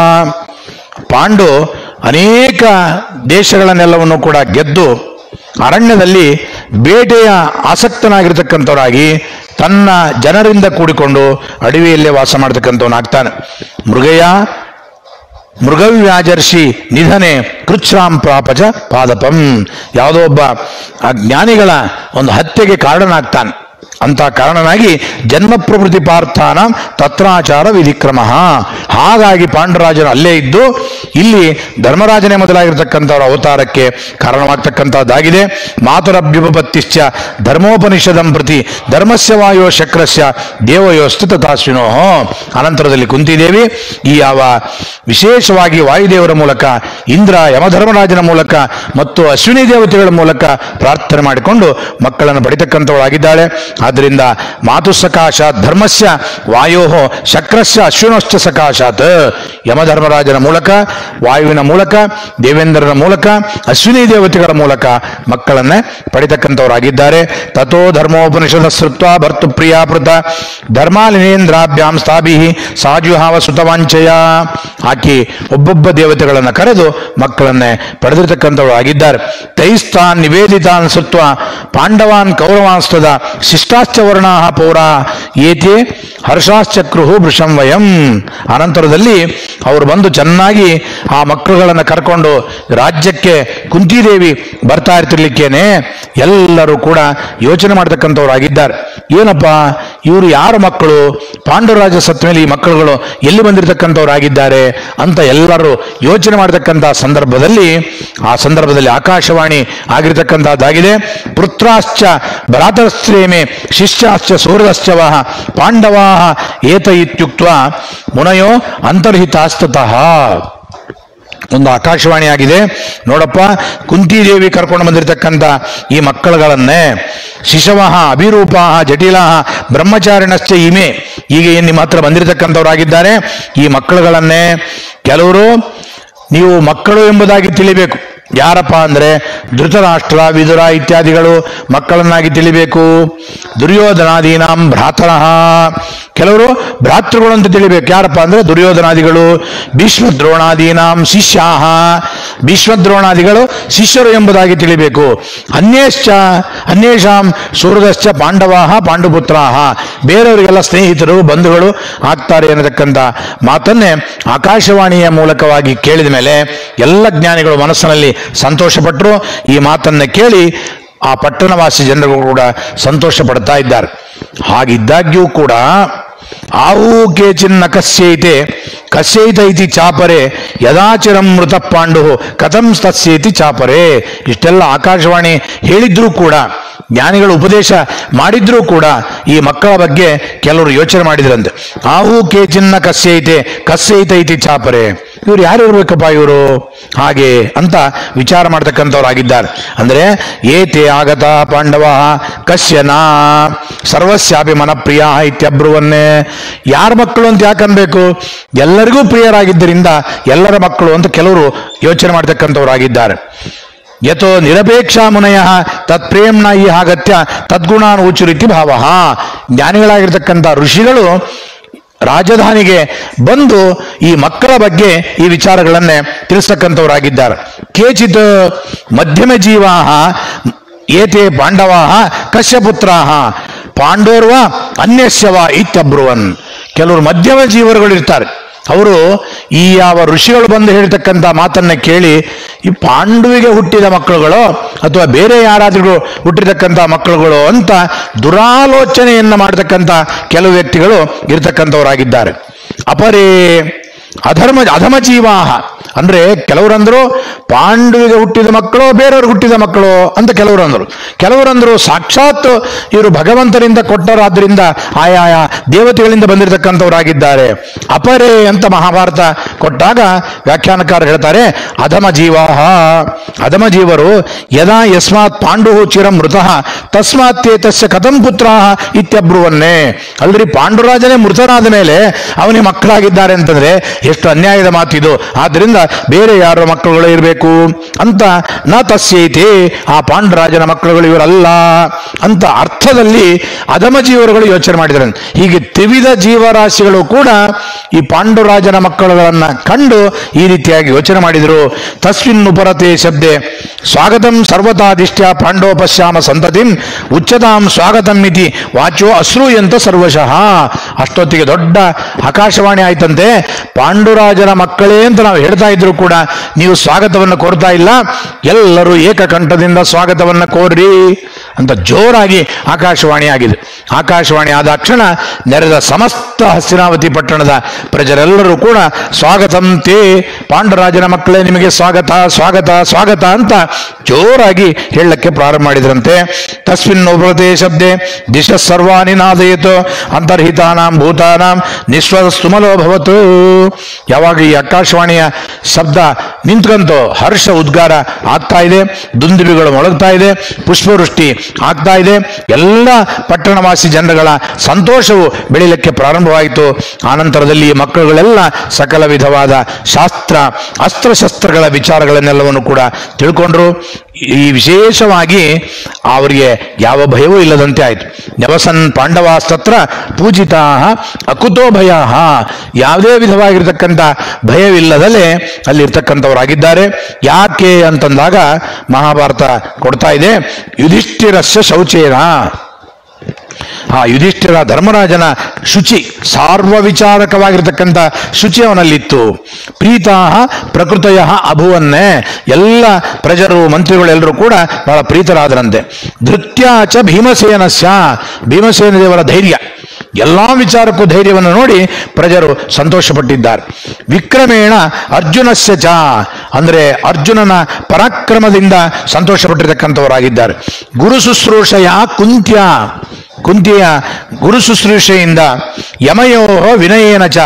ಪಾಂಡು ಅನೇಕ ದೇಶಗಳನ್ನೆಲ್ಲವನ್ನು ಕೂಡ ಗೆದ್ದು ಅರಣ್ಯದಲ್ಲಿ ಬೇಟೆಯ ಆಸಕ್ತನಾಗಿರ್ತಕ್ಕಂಥವರಾಗಿ ತನ್ನ ಜನರಿಂದ ಕೂಡಿಕೊಂಡು ಅಡವಿಯಲ್ಲೇ ವಾಸ ಮಾಡ್ತಕ್ಕಂಥವನಾಗ್ತಾನೆ ಮೃಗಯ ಮೃಗವ್ಯಾಜರ್ಷಿ ನಿಧನೆ ಕೃಚ್ರಾಂ ಪ್ರಾಪಜ ಪಾದಪಂ ಯಾವುದೋ ಒಬ್ಬ ಆ ಜ್ಞಾನಿಗಳ ಒಂದು ಹತ್ಯೆಗೆ ಕಾರಣನಾಗ್ತಾನೆ ಅಂತ ಕಾರಣನಾಗಿ ಜನ್ಮ ಪ್ರವೃತ್ತಿ ಪಾರ್ಥಾನ ತತ್ರಾಚಾರ ವಿಧಿಕ್ರಮ ಹಾಗಾಗಿ ಪಾಂಡುರಾಜನು ಅಲ್ಲೇ ಇದ್ದು ಇಲ್ಲಿ ಧರ್ಮರಾಜನೇ ಮೊದಲಾಗಿರ್ತಕ್ಕಂಥವರ ಅವತಾರಕ್ಕೆ ಕಾರಣವಾಗ್ತಕ್ಕಂಥದ್ದಾಗಿದೆ ಮಾತುರಭ್ಯುಪತ್ತಿಶ್ಚ ಧರ್ಮೋಪನಿಷದಂ ಪ್ರತಿ ಧರ್ಮಸ್ಯ ವಾಯೋ ಶಕ್ರಸ್ಯ ದೇವಯೋಸ್ತು ತಥಾಶ್ವಿನೋ ಅನಂತರದಲ್ಲಿ ಕುಂತಿದೇವಿ ಈ ಯಾವ ವಿಶೇಷವಾಗಿ ವಾಯುದೇವರ ಮೂಲಕ ಇಂದ್ರ ಯಮಧರ್ಮರಾಜನ ಮೂಲಕ ಮತ್ತು ಅಶ್ವಿನಿ ದೇವತೆಗಳ ಮೂಲಕ ಪ್ರಾರ್ಥನೆ ಮಾಡಿಕೊಂಡು ಮಕ್ಕಳನ್ನು ಪಡಿತಕ್ಕಂಥವಳಾಗಿದ್ದಾಳೆ ಆದ್ದರಿಂದ ಮಾತು ಸಕಾಶಾತ್ ಧರ್ಮಸ್ಯ ವಾಯೋ ಶಕ್ರಸ್ಯ ಅಶ್ವಿನೋಶ್ಚ ಸಕಾಶಾತ್ ಯಮಧರ್ಮರಾಜನ ಮೂಲಕ ವಾಯುವಿನ ಮೂಲಕ ದೇವೇಂದ್ರನ ಮೂಲಕ ಅಶ್ವಿನಿ ದೇವತೆಗಳ ಮೂಲಕ ಮಕ್ಕಳನ್ನೇ ಪಡಿತಕ್ಕಂಥವರಾಗಿದ್ದಾರೆ ತಥೋ ಧರ್ಮೋಪನಿಷದ ಸೃತ್ವ ಭರ್ತು ಪ್ರಿಯಾಪೃತ ಧರ್ಮಾಲಿನೇಂದ್ರಾಭ್ಯಾಂ ಸ್ಥಾಭಿ ಸಾಜುಹಾವ ಸುತವಾಂಚಯ ಆಕಿ ಒಬ್ಬೊಬ್ಬ ದೇವತೆಗಳನ್ನು ಕರೆದು ಮಕ್ಕಳನ್ನೇ ಪಡೆದಿರ್ತಕ್ಕಂಥವಳು ಆಗಿದ್ದಾರೆ ತೈಸ್ತಾನ್ ನಿವೇದಿತಾನ್ ಸುತ್ವ ಪಾಂಡವಾನ್ ಕೌರವಾನ್ಸ್ತದ ಶಿಷ್ಟಾಶ್ಚ ವರ್ಣಾ ಪೌರ ಏತೆ ಹರ್ಷಾಶ್ಚಕ್ರು ವೃಷಂ ವಯಂ ಅನಂತರದಲ್ಲಿ ಅವರು ಬಂದು ಚೆನ್ನಾಗಿ ಆ ಮಕ್ಕಳುಗಳನ್ನು ಕರ್ಕೊಂಡು ರಾಜ್ಯಕ್ಕೆ ಕುಂತಿದೇವಿ ಬರ್ತಾ ಇರ್ತಿರ್ಲಿಕ್ಕೇನೆ ಎಲ್ಲರೂ ಕೂಡ ಯೋಚನೆ ಮಾಡತಕ್ಕಂಥವ್ರಾಗಿದ್ದಾರೆ ಏನಪ್ಪ ಇವರು ಯಾರ ಮಕ್ಕಳು ಪಾಂಡುರಾಜ ಸತ್ತ ಮೇಲೆ ಈ ಮಕ್ಕಳುಗಳು ಎಲ್ಲಿ ಬಂದಿರತಕ್ಕಂಥವ್ರಾಗಿದ್ದಾರೆ ಅಂತ ಎಲ್ಲರೂ ಯೋಚನೆ ಮಾಡತಕ್ಕಂಥ ಸಂದರ್ಭದಲ್ಲಿ ಆ ಸಂದರ್ಭದಲ್ಲಿ ಆಕಾಶವಾಣಿ ಆಗಿರತಕ್ಕಂಥದ್ದಾಗಿದೆ ಪುತ್ರಾಶ್ಚ ಭ್ರಾತಶ್ರೇಮೆ ಶಿಷ್ಯಾಶ್ಚ ಸೂರ್ಯಶ್ಚವ ಪಾಂಡವಾ ಏತ ಇತ್ಯುಕ್ತ ಮುನಯೋ ಅಂತರ್ಹಿತಾಸ್ತತಃ ಒಂದು ಆಕಾಶವಾಣಿ ಆಗಿದೆ ನೋಡಪ್ಪ ಕುಂತಿದೇವಿ ಕರ್ಕೊಂಡು ಬಂದಿರತಕ್ಕಂಥ ಈ ಮಕ್ಕಳುಗಳನ್ನೇ ಶಿಶವಃ ಅಭಿರೂಪಾಹ ಜಟಿಲಾಹ ಬ್ರಹ್ಮಚಾರಿಣಶ್ಚ ಇಮೆ ಈಗ ಏನು ನಿಮ್ಮ ಹತ್ರ ಬಂದಿರತಕ್ಕಂಥವರಾಗಿದ್ದಾರೆ ಈ ಮಕ್ಕಳುಗಳನ್ನೇ ಕೆಲವರು ನೀವು ಮಕ್ಕಳು ಎಂಬುದಾಗಿ ತಿಳಿಬೇಕು ಯಾರಪ್ಪ ಅಂದ್ರೆ ಧೃತರಾಷ್ಟ್ರ ವಿದುರ ಇತ್ಯಾದಿಗಳು ಮಕ್ಕಳನ್ನಾಗಿ ತಿಳಿಬೇಕು ದುರ್ಯೋಧನಾದೀನಾಂ ಭ್ರಾತರಃ ಕೆಲವರು ಭ್ರಾತೃಗಳು ಅಂತ ತಿಳಿಬೇಕು ಯಾರಪ್ಪ ಅಂದ್ರೆ ದುರ್ಯೋಧನಾದಿಗಳು ಭೀಷ್ಮದ್ರೋಣಾದೀನಾಂ ಶಿಷ್ಯಾಹ ಭೀಷ್ಮದ್ರೋಣಾದಿಗಳು ಶಿಷ್ಯರು ಎಂಬುದಾಗಿ ತಿಳಿಬೇಕು ಅನ್ಯೇಶ್ಚ ಅನ್ಯೇಷಾಂ ಸೂರದಶ್ಚ ಪಾಂಡವಾಹ ಪಾಂಡುಪುತ್ರಾಹ ಬೇರೆಯವರಿಗೆಲ್ಲ ಸ್ನೇಹಿತರು ಬಂಧುಗಳು ಆಗ್ತಾರೆ ಅನ್ನತಕ್ಕಂಥ ಮಾತನ್ನೇ ಆಕಾಶವಾಣಿಯ ಮೂಲಕವಾಗಿ ಕೇಳಿದ ಮೇಲೆ ಎಲ್ಲ ಜ್ಞಾನಿಗಳು ಮನಸ್ಸಿನಲ್ಲಿ ಸಂತೋಷಪಟ್ಟರು ಈ ಮಾತನ್ನ ಕೇಳಿ ಆ ಪಟ್ಟಣವಾಸಿ ಜನರು ಕೂಡ ಸಂತೋಷ ಪಡ್ತಾ ಇದ್ದಾರೆ ಹಾಗಿದ್ದಾಗ್ಯೂ ಕೂಡ ಆಹೂ ಕೇಚಿನ್ನ ಕಸ್ಯೈತೆ ಕಸ್ಯೈತ ಇತಿ ಚಾಪರೆ ಯದಾಚಿರಂ ಮೃತ ಪಾಂಡು ಕಥಂ ತಸ್ಯೈತಿ ಚಾಪರೆ ಇಷ್ಟೆಲ್ಲ ಆಕಾಶವಾಣಿ ಹೇಳಿದ್ರೂ ಕೂಡ ಜ್ಞಾನಿಗಳು ಉಪದೇಶ ಮಾಡಿದ್ರೂ ಕೂಡ ಈ ಮಕ್ಕಳ ಬಗ್ಗೆ ಕೆಲವರು ಯೋಚನೆ ಮಾಡಿದ್ರಂತೆ ಆಹೂ ಕೇಚಿನ್ನ ಕಸ್ಯೈತೆ ಕಸ್ಯೈತ ಇತಿ ಚಾಪರೆ ಇವ್ರು ಯಾರು ಇರ್ಬೇಕಪ್ಪ ಇವರು ಹಾಗೆ ಅಂತ ವಿಚಾರ ಮಾಡ್ತಕ್ಕಂಥವ್ರಾಗಿದ್ದಾರೆ ಅಂದ್ರೆ ಏತೆ ಆಗತ ಪಾಂಡವ ಕಶ್ಯನ ಸರ್ವಸ್ಯಾಪಿ ಮನಪ್ರಿಯ ಇತ್ಯಬ್ರುವನ್ನೇ ಯಾರ ಮಕ್ಕಳು ಅಂತ ಯಾಕನ್ಬೇಕು ಎಲ್ಲರಿಗೂ ಪ್ರಿಯರಾಗಿದ್ದರಿಂದ ಎಲ್ಲರ ಮಕ್ಕಳು ಅಂತ ಕೆಲವರು ಯೋಚನೆ ಮಾಡ್ತಕ್ಕಂಥವ್ರಾಗಿದ್ದಾರೆ ಯಥೋ ನಿರಪೇಕ್ಷ ಮುನಯ ತತ್ಪ್ರೇಮ್ನ ಈ ಆಗತ್ಯ ತದ್ಗುಣಾನ್ ಉಚುರಿತಿ ಭಾವ ಜ್ಞಾನಿಗಳಾಗಿರ್ತಕ್ಕಂಥ ಋಷಿಗಳು ರಾಜಧಾನಿಗೆ ಬಂದು ಈ ಮಕ್ಕಳ ಬಗ್ಗೆ ಈ ವಿಚಾರಗಳನ್ನೇ ತಿಳಿಸ್ತಕ್ಕಂಥವರಾಗಿದ್ದಾರೆ ಕೇಚಿತ್ ಮಧ್ಯಮ ಜೀವಾ ಏತೆ ಪಾಂಡವಾ ಕಶ್ಯಪುತ್ರಾಹ ಪಾಂಡೋರ್ವ ಅನ್ಯಸ್ಯವ ಇತ್ಯಬ್ರುವನ್ ಕೆಲವರು ಮಧ್ಯಮ ಜೀವರುಗಳು ಇರ್ತಾರೆ ಅವರು ಈ ಯಾವ ಋಷಿಗಳು ಬಂದು ಹೇಳ್ತಕ್ಕಂಥ ಮಾತನ್ನ ಕೇಳಿ ಈ ಪಾಂಡುವಿಗೆ ಹುಟ್ಟಿದ ಮಕ್ಕಳುಗಳು ಅಥವಾ ಬೇರೆ ಯಾರಾದರೂ ಹುಟ್ಟಿರ್ತಕ್ಕಂಥ ಮಕ್ಕಳುಗಳು ಅಂತ ದುರಾಲೋಚನೆಯನ್ನ ಮಾಡತಕ್ಕಂಥ ಕೆಲವು ವ್ಯಕ್ತಿಗಳು ಇರ್ತಕ್ಕಂಥವರಾಗಿದ್ದಾರೆ ಅಪರೇ ಅಧರ್ಮ ಅಧಮ ಜೀವಾಹ ಅಂದ್ರೆ ಕೆಲವರಂದ್ರು ಪಾಂಡುವಿಗೆ ಹುಟ್ಟಿದ ಮಕ್ಕಳು ಬೇರೆಯವ್ರಿಗೆ ಹುಟ್ಟಿದ ಮಕ್ಕಳು ಅಂತ ಕೆಲವರು ಅಂದರು ಕೆಲವರಂದ್ರು ಸಾಕ್ಷಾತ್ ಇವರು ಭಗವಂತರಿಂದ ಕೊಟ್ಟರಾದ್ರಿಂದ ಆಯಾಯ ದೇವತೆಗಳಿಂದ ಬಂದಿರತಕ್ಕಂಥವರಾಗಿದ್ದಾರೆ ಅಪರೇ ಅಂತ ಮಹಾಭಾರತ ಕೊಟ್ಟಾಗ ವ್ಯಾಖ್ಯಾನಕಾರ ಹೇಳ್ತಾರೆ ಅಧಮ ಜೀವಾಹ ಅಧಮ ಜೀವರು ಯದಾ ಯಸ್ಮಾತ್ ಪಾಂಡು ಚಿರಂ ಮೃತಃ ತಸ್ಮಾತ್ ತಸ್ಯ ಕಥಂ ಪುತ್ರಾಹ ಇತ್ಯಬ್ರುವನ್ನೇ ಅಲ್ರಿ ಪಾಂಡುರಾಜನೇ ಮೃತನಾದ ಮೇಲೆ ಅವನಿಗೆ ಮಕ್ಕಳಾಗಿದ್ದಾರೆ ಅಂತಂದ್ರೆ ಎಷ್ಟು ಅನ್ಯಾಯದ ಮಾತಿದು ಆದ್ರಿಂದ ಬೇರೆ ಯಾರ ಮಕ್ಕಳುಗಳು ಇರಬೇಕು ಅಂತ ನ ತಸ್ಯೈತೆ ಆ ಪಾಂಡುರಾಜನ ಮಕ್ಕಳುಗಳು ಇವರಲ್ಲ ಅಂತ ಅರ್ಥದಲ್ಲಿ ಅಧಮ ಜೀವರುಗಳು ಯೋಚನೆ ಮಾಡಿದ್ದಾರೆ ಹೀಗೆ ತ್ರಿವಿಧ ಜೀವರಾಶಿಗಳು ಕೂಡ ಈ ಪಾಂಡುರಾಜನ ಮಕ್ಕಳುಗಳನ್ನ ಕಂಡು ಈ ರೀತಿಯಾಗಿ ಯೋಚನೆ ಮಾಡಿದರು ತಸ್ಮಿನ್ ಉಪರತೆ ಶಬ್ದೆ ಸ್ವಾಗತಂ ಸರ್ವತಾದಿಷ್ಟ್ಯ ಪಾಂಡೋಪಶ್ಯಾಮ ಸಂತತಿಂ ಉಚ್ಚತಾಂ ಸ್ವಾಗತಂ ಇತಿ ವಾಚೋ ಅಶ್ರೂಯಂತ ಸರ್ವಶಃ ಅಷ್ಟೊತ್ತಿಗೆ ದೊಡ್ಡ ಆಕಾಶವಾಣಿ ಆಯ್ತಂತೆ ಪಾಂಡುರಾಜನ ಮಕ್ಕಳೇ ಅಂತ ನಾವು ಹೇಳ್ತಾ ಇದ್ರು ಕೂಡ ನೀವು ಸ್ವಾಗತವನ್ನು ಕೋರ್ತಾ ಇಲ್ಲ ಎಲ್ಲರೂ ಏಕಕಂಠದಿಂದ ಸ್ವಾಗತವನ್ನ ಕೋರ್ರಿ ಅಂತ ಜೋರಾಗಿ ಆಕಾಶವಾಣಿ ಆಗಿದೆ ಆಕಾಶವಾಣಿ ಆದ ಕ್ಷಣ ನೆರೆದ ಸಮಸ್ತ ಹಸ್ತಿನಾವತಿ ಪಟ್ಟಣದ ಪ್ರಜರೆಲ್ಲರೂ ಕೂಡ ಸ್ವಾಗತಂತೆ ಪಾಂಡುರಾಜನ ಮಕ್ಕಳೇ ನಿಮಗೆ ಸ್ವಾಗತ ಸ್ವಾಗತ ಸ್ವಾಗತ ಅಂತ ಜೋರಾಗಿ ಹೇಳಕ್ಕೆ ಪ್ರಾರಂಭ ಮಾಡಿದ್ರಂತೆ ತಸ್ಮಿನ್ ಉಪರತೆ ಶಬ್ದೆ ದಿಶ ಸರ್ವಾನಿ ನಾದಯಿತು ಅಂತರ್ಹಿತಾನಾಂ ಭೂತಾನಾಂ ನಿಸ್ವಸ್ತುಮಲೋ ಭವತು ಯಾವಾಗ ಈ ಆಕಾಶವಾಣಿಯ ಶಬ್ದ ನಿಂತ್ಕಂತು ಹರ್ಷ ಉದ್ಗಾರ ಆಗ್ತಾ ಇದೆ ದುಂದುಬಿಗಳು ಮೊಳಗ್ತಾ ಇದೆ ಪುಷ್ಪವೃಷ್ಟಿ ಆಗ್ತಾ ಇದೆ ಎಲ್ಲ ಪಟ್ಟಣವಾಸಿ ಜನರುಗಳ ಸಂತೋಷವು ಬೆಳೀಲಿಕ್ಕೆ ಪ್ರಾರಂಭವಾಯಿತು ಆನಂತರದಲ್ಲಿ ಈ ಮಕ್ಕಳುಗಳೆಲ್ಲ ಸಕಲ ವಿಧವಾದ ಶಾಸ್ತ್ರ ಅಸ್ತ್ರಶಸ್ತ್ರಗಳ ವಿಚಾರಗಳನ್ನೆಲ್ಲವನ್ನು ಕೂಡ ತಿಳ್ಕೊಂಡ್ರು ಈ ವಿಶೇಷವಾಗಿ ಅವರಿಗೆ ಯಾವ ಭಯವೂ ಇಲ್ಲದಂತೆ ಆಯಿತು ನವಸನ್ ಪಾಂಡವಾಸ್ತತ್ರ ಪೂಜಿತಾ ಅಕುತೋ ಭಯ ಯಾವುದೇ ವಿಧವಾಗಿರ್ತಕ್ಕಂಥ ಭಯವಿಲ್ಲದಲೇ ಅಲ್ಲಿರ್ತಕ್ಕಂಥವರಾಗಿದ್ದಾರೆ ಯಾಕೆ ಅಂತಂದಾಗ ಮಹಾಭಾರತ ಕೊಡ್ತಾ ಇದೆ ಯುಧಿಷ್ಠಿರಸ್ಯ ಶೌಚೇನ ಆ ಯುಧಿಷ್ಠಿರ ಧರ್ಮರಾಜನ ಶುಚಿ ಸಾರ್ವ ವಿಚಾರಕವಾಗಿರ್ತಕ್ಕಂಥ ಶುಚಿ ಅವನಲ್ಲಿತ್ತು ಪ್ರೀತಾ ಪ್ರಕೃತಯ ಅಭುವನ್ನೇ ಎಲ್ಲ ಪ್ರಜರು ಮಂತ್ರಿಗಳೆಲ್ಲರೂ ಕೂಡ ಬಹಳ ಪ್ರೀತರಾದರಂತೆ ಧೃತ್ಯಾಚ ಭೀಮಸೇನಸ್ಯ ಭೀಮಸೇನ ದೇವರ ಧೈರ್ಯ ಎಲ್ಲಾ ವಿಚಾರಕ್ಕೂ ಧೈರ್ಯವನ್ನು ನೋಡಿ ಪ್ರಜರು ಸಂತೋಷಪಟ್ಟಿದ್ದಾರೆ ವಿಕ್ರಮೇಣ ಅರ್ಜುನಸ್ಯ ಚ ಅಂದ್ರೆ ಅರ್ಜುನನ ಪರಾಕ್ರಮದಿಂದ ಸಂತೋಷಪಟ್ಟಿರ್ತಕ್ಕಂಥವರಾಗಿದ್ದಾರೆ ಗುರು ಶುಶ್ರೂಷಯ ಕುಂತ್ಯ ಕುಂತಿಯ ಗುರು ಶುಶ್ರೂಷೆಯಿಂದ ಯಮಯೋ ವಿನಯೇನ ಚ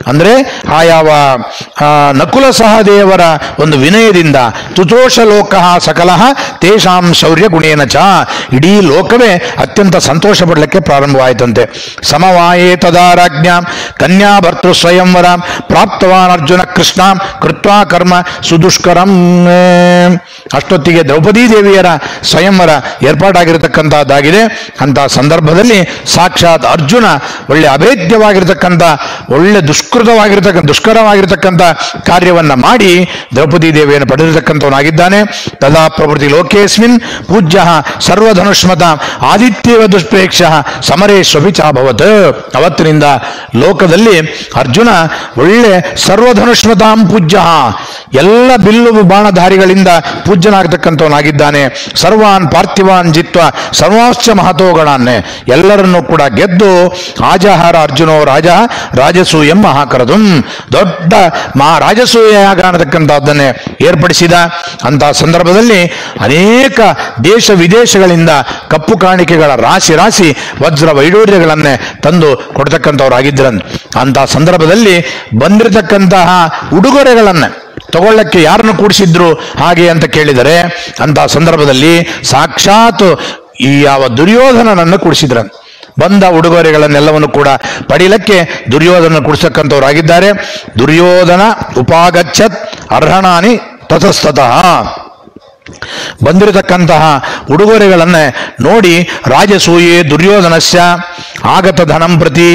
ಅಂದ್ರೆ ಆ ಯಾವ ಆ, ನಕುಲ ಸಹದೇವರ ಒಂದು ವಿನಯದಿಂದ ತುತೋಷ ಲೋಕ ಸಕಲ ತೇಷಾಂ ಶೌರ್ಯ ಗುಣೇನ ಚ ಇಡೀ ಲೋಕವೇ ಅತ್ಯಂತ ಸಂತೋಷ ಪಡಲಿಕ್ಕೆ ಪ್ರಾರಂಭವಾಯಿತಂತೆ ಸಮವಾಯೇ ತದಾರಾಜ್ಞಾಂ ಕನ್ಯಾ ಭರ್ತೃ ಸ್ವಯಂವರ ಪ್ರಾಪ್ತವಾನ್ ಅರ್ಜುನ ಕೃಷ್ಣ ಕೃತ್ವಾ ಕರ್ಮ ಸುದುಷ್ಕರಂ ಅಷ್ಟೊತ್ತಿಗೆ ದ್ರೌಪದೀ ದೇವಿಯರ ಸ್ವಯಂವರ ಏರ್ಪಾಟಾಗಿರತಕ್ಕಂತಹದ್ದಾಗಿದೆ ಅಂತ ಸಂದರ್ಭದಲ್ಲಿ ಸಾಕ್ಷಾತ್ ಅರ್ಜುನ ಒಳ್ಳೆ ಅಭೇದ್ಯವಾಗಿರತಕ್ಕಂಥ ಒಳ್ಳೆ ದುಷ್ಕೃತವಾಗಿರ್ತಕ್ಕಂಥ ದುಷ್ಕರವಾಗಿರ್ತಕ್ಕಂಥ ಕಾರ್ಯವನ್ನ ಮಾಡಿ ದ್ರೌಪದಿ ದೇವಿಯನ್ನು ಪಡೆದಿರತಕ್ಕಂಥವನಾಗಿದ್ದಾನೆ ತದಾ ಪ್ರವೃತ್ತಿ ಲೋಕೇಸ್ಮಿನ್ ಪೂಜ್ಯ ಸರ್ವಧನುಷ್ಮತ ಆದಿತ್ಯವ ದುಷ್ಪ್ರೇಕ್ಷ ಸಮರೇಶ್ವಪಿ ಚಾಭವತ್ ಅವತ್ತಿನಿಂದ ಲೋಕದಲ್ಲಿ ಅರ್ಜುನ ಒಳ್ಳೆ ಸರ್ವಧನುಷ್ಮತಾಂ ಪೂಜ್ಯ ಎಲ್ಲ ಬಿಲ್ಲು ಬಾಣಧಾರಿಗಳಿಂದ ಪೂಜ್ಯನಾಗತಕ್ಕಂಥವನಾಗಿದ್ದಾನೆ ಸರ್ವಾನ್ ಪಾರ್ಥಿವಾನ್ ಜಿತ್ವ ಸರ್ವಾಶ್ಚ ಮಹತೋಗಳನ್ನೇ ಎಲ್ಲರನ್ನೂ ಕೂಡ ಗೆದ್ದು ಆಜಹಾರ ಅರ್ಜುನೋ ರಾಜ ರಾಜಸೂಯಂ ಮಹಾಕರದು ದೊಡ್ಡ ಮಾ ರಾಜಸೂಯ ಯಾಗ ಅನ್ನತಕ್ಕಂಥದ್ದನ್ನೇ ಏರ್ಪಡಿಸಿದ ಅಂತ ಸಂದರ್ಭದಲ್ಲಿ ಅನೇಕ ದೇಶ ವಿದೇಶಗಳಿಂದ ಕಪ್ಪು ಕಾಣಿಕೆಗಳ ರಾಶಿ ರಾಶಿ ವಜ್ರ ವೈಡೂರ್ಯಗಳನ್ನೇ ತಂದು ಕೊಡ್ತಕ್ಕಂಥವ್ರಾಗಿದ್ರಂತ ಅಂತ ಸಂದರ್ಭದಲ್ಲಿ ಬಂದಿರತಕ್ಕಂತಹ ಉಡುಗೊರೆಗಳನ್ನ ತಗೊಳ್ಳಕ್ಕೆ ಯಾರನ್ನು ಕೂಡಿಸಿದ್ರು ಹಾಗೆ ಅಂತ ಕೇಳಿದರೆ ಅಂತ ಸಂದರ್ಭದಲ್ಲಿ ಸಾಕ್ಷಾತ್ ಈ ಯಾವ ದುರ್ಯೋಧನನನ್ನು ಕೂಡಿಸಿದ್ರ ಬಂದ ಉಡುಗೊರೆಗಳನ್ನೆಲ್ಲವನ್ನು ಕೂಡ ಪಡೀಲಕ್ಕೆ ದುರ್ಯೋಧನ ಕುಡಿಸಕ್ಕಂಥವ್ರಾಗಿದ್ದಾರೆ ದುರ್ಯೋಧನ ಉಪಾಗಚ್ಚತ್ ಅರ್ಹಣಾನಿ ತತಸ್ತತಃ ಬಂದಿರತಕ್ಕಂತಹ ಉಡುಗೊರೆಗಳನ್ನೇ ನೋಡಿ ರಾಜಸೂಯೆ ದುರ್ಯೋಧನಸ್ಯ ಆಗತ ಧನಂ ಪ್ರತಿ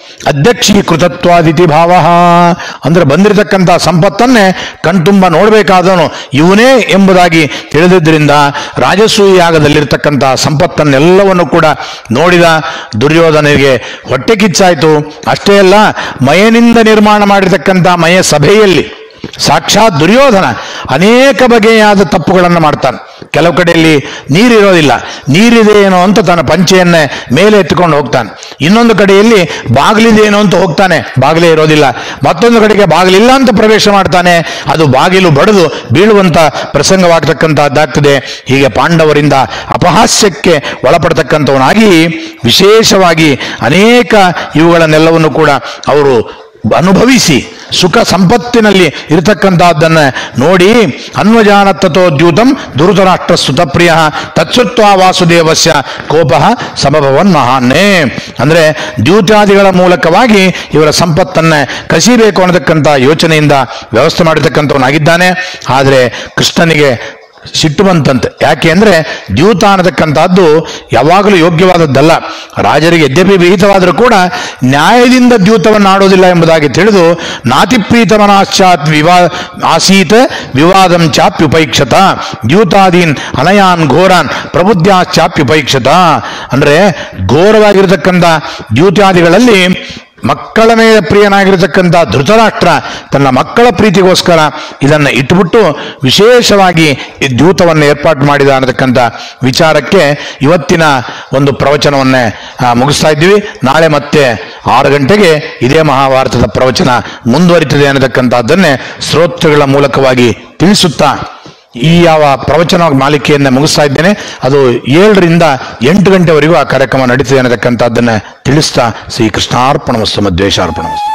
ಅಧ್ಯಕ್ಷೀಕೃತತ್ವಾದಿತಿ ಭಾವ ಅಂದ್ರೆ ಬಂದಿರತಕ್ಕಂತಹ ಸಂಪತ್ತನ್ನೇ ಕಣ್ತುಂಬ ನೋಡಬೇಕಾದವನು ಇವನೇ ಎಂಬುದಾಗಿ ತಿಳಿದಿದ್ದರಿಂದ ರಾಜಸೂಯ ಯಾಗದಲ್ಲಿರ್ತಕ್ಕಂತಹ ಸಂಪತ್ತನ್ನೆಲ್ಲವನ್ನು ಕೂಡ ನೋಡಿದ ದುರ್ಯೋಧನಿಗೆ ಹೊಟ್ಟೆ ಕಿಚ್ಚಾಯಿತು ಅಷ್ಟೇ ಅಲ್ಲ ಮಯನಿಂದ ನಿರ್ಮಾಣ ಮಾಡಿರ್ತಕ್ಕಂತಹ ಮಯ ಸಭೆಯಲ್ಲಿ ಸಾಕ್ಷಾತ್ ದುರ್ಯೋಧನ ಅನೇಕ ಬಗೆಯಾದ ತಪ್ಪುಗಳನ್ನು ಮಾಡ್ತಾನೆ ಕೆಲವು ಕಡೆಯಲ್ಲಿ ನೀರಿರೋದಿಲ್ಲ ನೀರಿದೆ ಏನೋ ಅಂತ ತನ್ನ ಪಂಚೆಯನ್ನೇ ಮೇಲೆ ಎತ್ಕೊಂಡು ಹೋಗ್ತಾನೆ ಇನ್ನೊಂದು ಕಡೆಯಲ್ಲಿ ಬಾಗಿಲಿದೇನೋ ಅಂತ ಹೋಗ್ತಾನೆ ಬಾಗಿಲೇ ಇರೋದಿಲ್ಲ ಮತ್ತೊಂದು ಕಡೆಗೆ ಬಾಗಿಲಿಲ್ಲ ಅಂತ ಪ್ರವೇಶ ಮಾಡ್ತಾನೆ ಅದು ಬಾಗಿಲು ಬಡಿದು ಬೀಳುವಂತ ಪ್ರಸಂಗವಾಗತಕ್ಕಂತಹದ್ದಾಗ್ತದೆ ಹೀಗೆ ಪಾಂಡವರಿಂದ ಅಪಹಾಸ್ಯಕ್ಕೆ ಒಳಪಡ್ತಕ್ಕಂಥವನಾಗಿ ವಿಶೇಷವಾಗಿ ಅನೇಕ ಇವುಗಳನ್ನೆಲ್ಲವನ್ನು ಕೂಡ ಅವರು ಅನುಭವಿಸಿ ಸುಖ ಸಂಪತ್ತಿನಲ್ಲಿ ಇರತಕ್ಕಂತಹದ್ದನ್ನ ನೋಡಿ ಅನ್ವಜಾನತ್ತತೋದ್ಯೂತಂ ದುರುತರಾಷ್ಟ್ರ ಸುತಪ್ರಿಯ ತತ್ಸುತ್ವ ವಾಸುದೇವಸ್ಯ ಕೋಪ ಸಮಭವನ್ ಮಹಾನ್ನೇ ಅಂದ್ರೆ ದ್ಯೂತಾದಿಗಳ ಮೂಲಕವಾಗಿ ಇವರ ಸಂಪತ್ತನ್ನ ಕಸಿಬೇಕು ಅನ್ನತಕ್ಕಂಥ ಯೋಚನೆಯಿಂದ ವ್ಯವಸ್ಥೆ ಮಾಡಿರ್ತಕ್ಕಂಥವನಾಗಿದ್ದಾನೆ ಆದರೆ ಕೃಷ್ಣನಿಗೆ ಸಿಟ್ಟು ಬಂತಂತೆ ಯಾಕೆ ಅಂದ್ರೆ ದ್ಯೂತ ಅನ್ನತಕ್ಕಂಥದ್ದು ಯಾವಾಗಲೂ ಯೋಗ್ಯವಾದದ್ದಲ್ಲ ರಾಜರಿಗೆ ಯದ್ಯಪಿ ವಿಹಿತವಾದರೂ ಕೂಡ ನ್ಯಾಯದಿಂದ ದ್ಯೂತವನ್ನು ಆಡೋದಿಲ್ಲ ಎಂಬುದಾಗಿ ತಿಳಿದು ನಾತಿಪ್ರೀತಮನಾಶ್ಚಾತ್ ವಿವಾ ಆಸೀತ್ ವಿವಾದಂ ಚಾಪ್ಯುಪೈಕ್ಷತ ದ್ಯೂತಾದೀನ್ ಅನಯಾನ್ ಘೋರಾನ್ ಪ್ರಬುದ್ಧಾಶ್ಚಾಪ್ಯುಪೈಕ್ಷತ ಅಂದ್ರೆ ಘೋರವಾಗಿರತಕ್ಕಂಥ ದ್ಯೂತಾದಿಗಳಲ್ಲಿ ಮಕ್ಕಳ ಮೇಲೆ ಪ್ರಿಯನಾಗಿರತಕ್ಕಂಥ ಧೃತರಾಷ್ಟ್ರ ತನ್ನ ಮಕ್ಕಳ ಪ್ರೀತಿಗೋಸ್ಕರ ಇದನ್ನು ಇಟ್ಬಿಟ್ಟು ವಿಶೇಷವಾಗಿ ಈ ದ್ಯೂತವನ್ನು ಏರ್ಪಾಡು ಮಾಡಿದ ಅನ್ನತಕ್ಕಂಥ ವಿಚಾರಕ್ಕೆ ಇವತ್ತಿನ ಒಂದು ಪ್ರವಚನವನ್ನೇ ಆ, ಮುಗಿಸ್ತಾ ಇದ್ದೀವಿ ನಾಳೆ ಮತ್ತೆ ಆರು ಗಂಟೆಗೆ ಇದೇ ಮಹಾಭಾರತದ ಪ್ರವಚನ ಮುಂದುವರಿತದೆ ಅನ್ನತಕ್ಕಂಥದ್ದನ್ನೇ ಶ್ರೋತೃಗಳ ಮೂಲಕವಾಗಿ ತಿಳಿಸುತ್ತಾ ಈ ಯಾವ ಪ್ರವಚನ ಮಾಲಿಕೆಯನ್ನ ಮುಗಿಸ್ತಾ ಇದ್ದೇನೆ ಅದು ಏಳರಿಂದ ಎಂಟು ಗಂಟೆವರೆಗೂ ಆ ಕಾರ್ಯಕ್ರಮ ನಡೀತದೆ ಅನ್ನತಕ್ಕಂಥದ್ದನ್ನ ತಿಳಿಸ್ತಾ ಶ್ರೀ ಕೃಷ್ಣಾರ್ಪಣ ವಸ್ತು ಮಧ್ವೇಶಾರ್ಪಣ ವಸ್ತು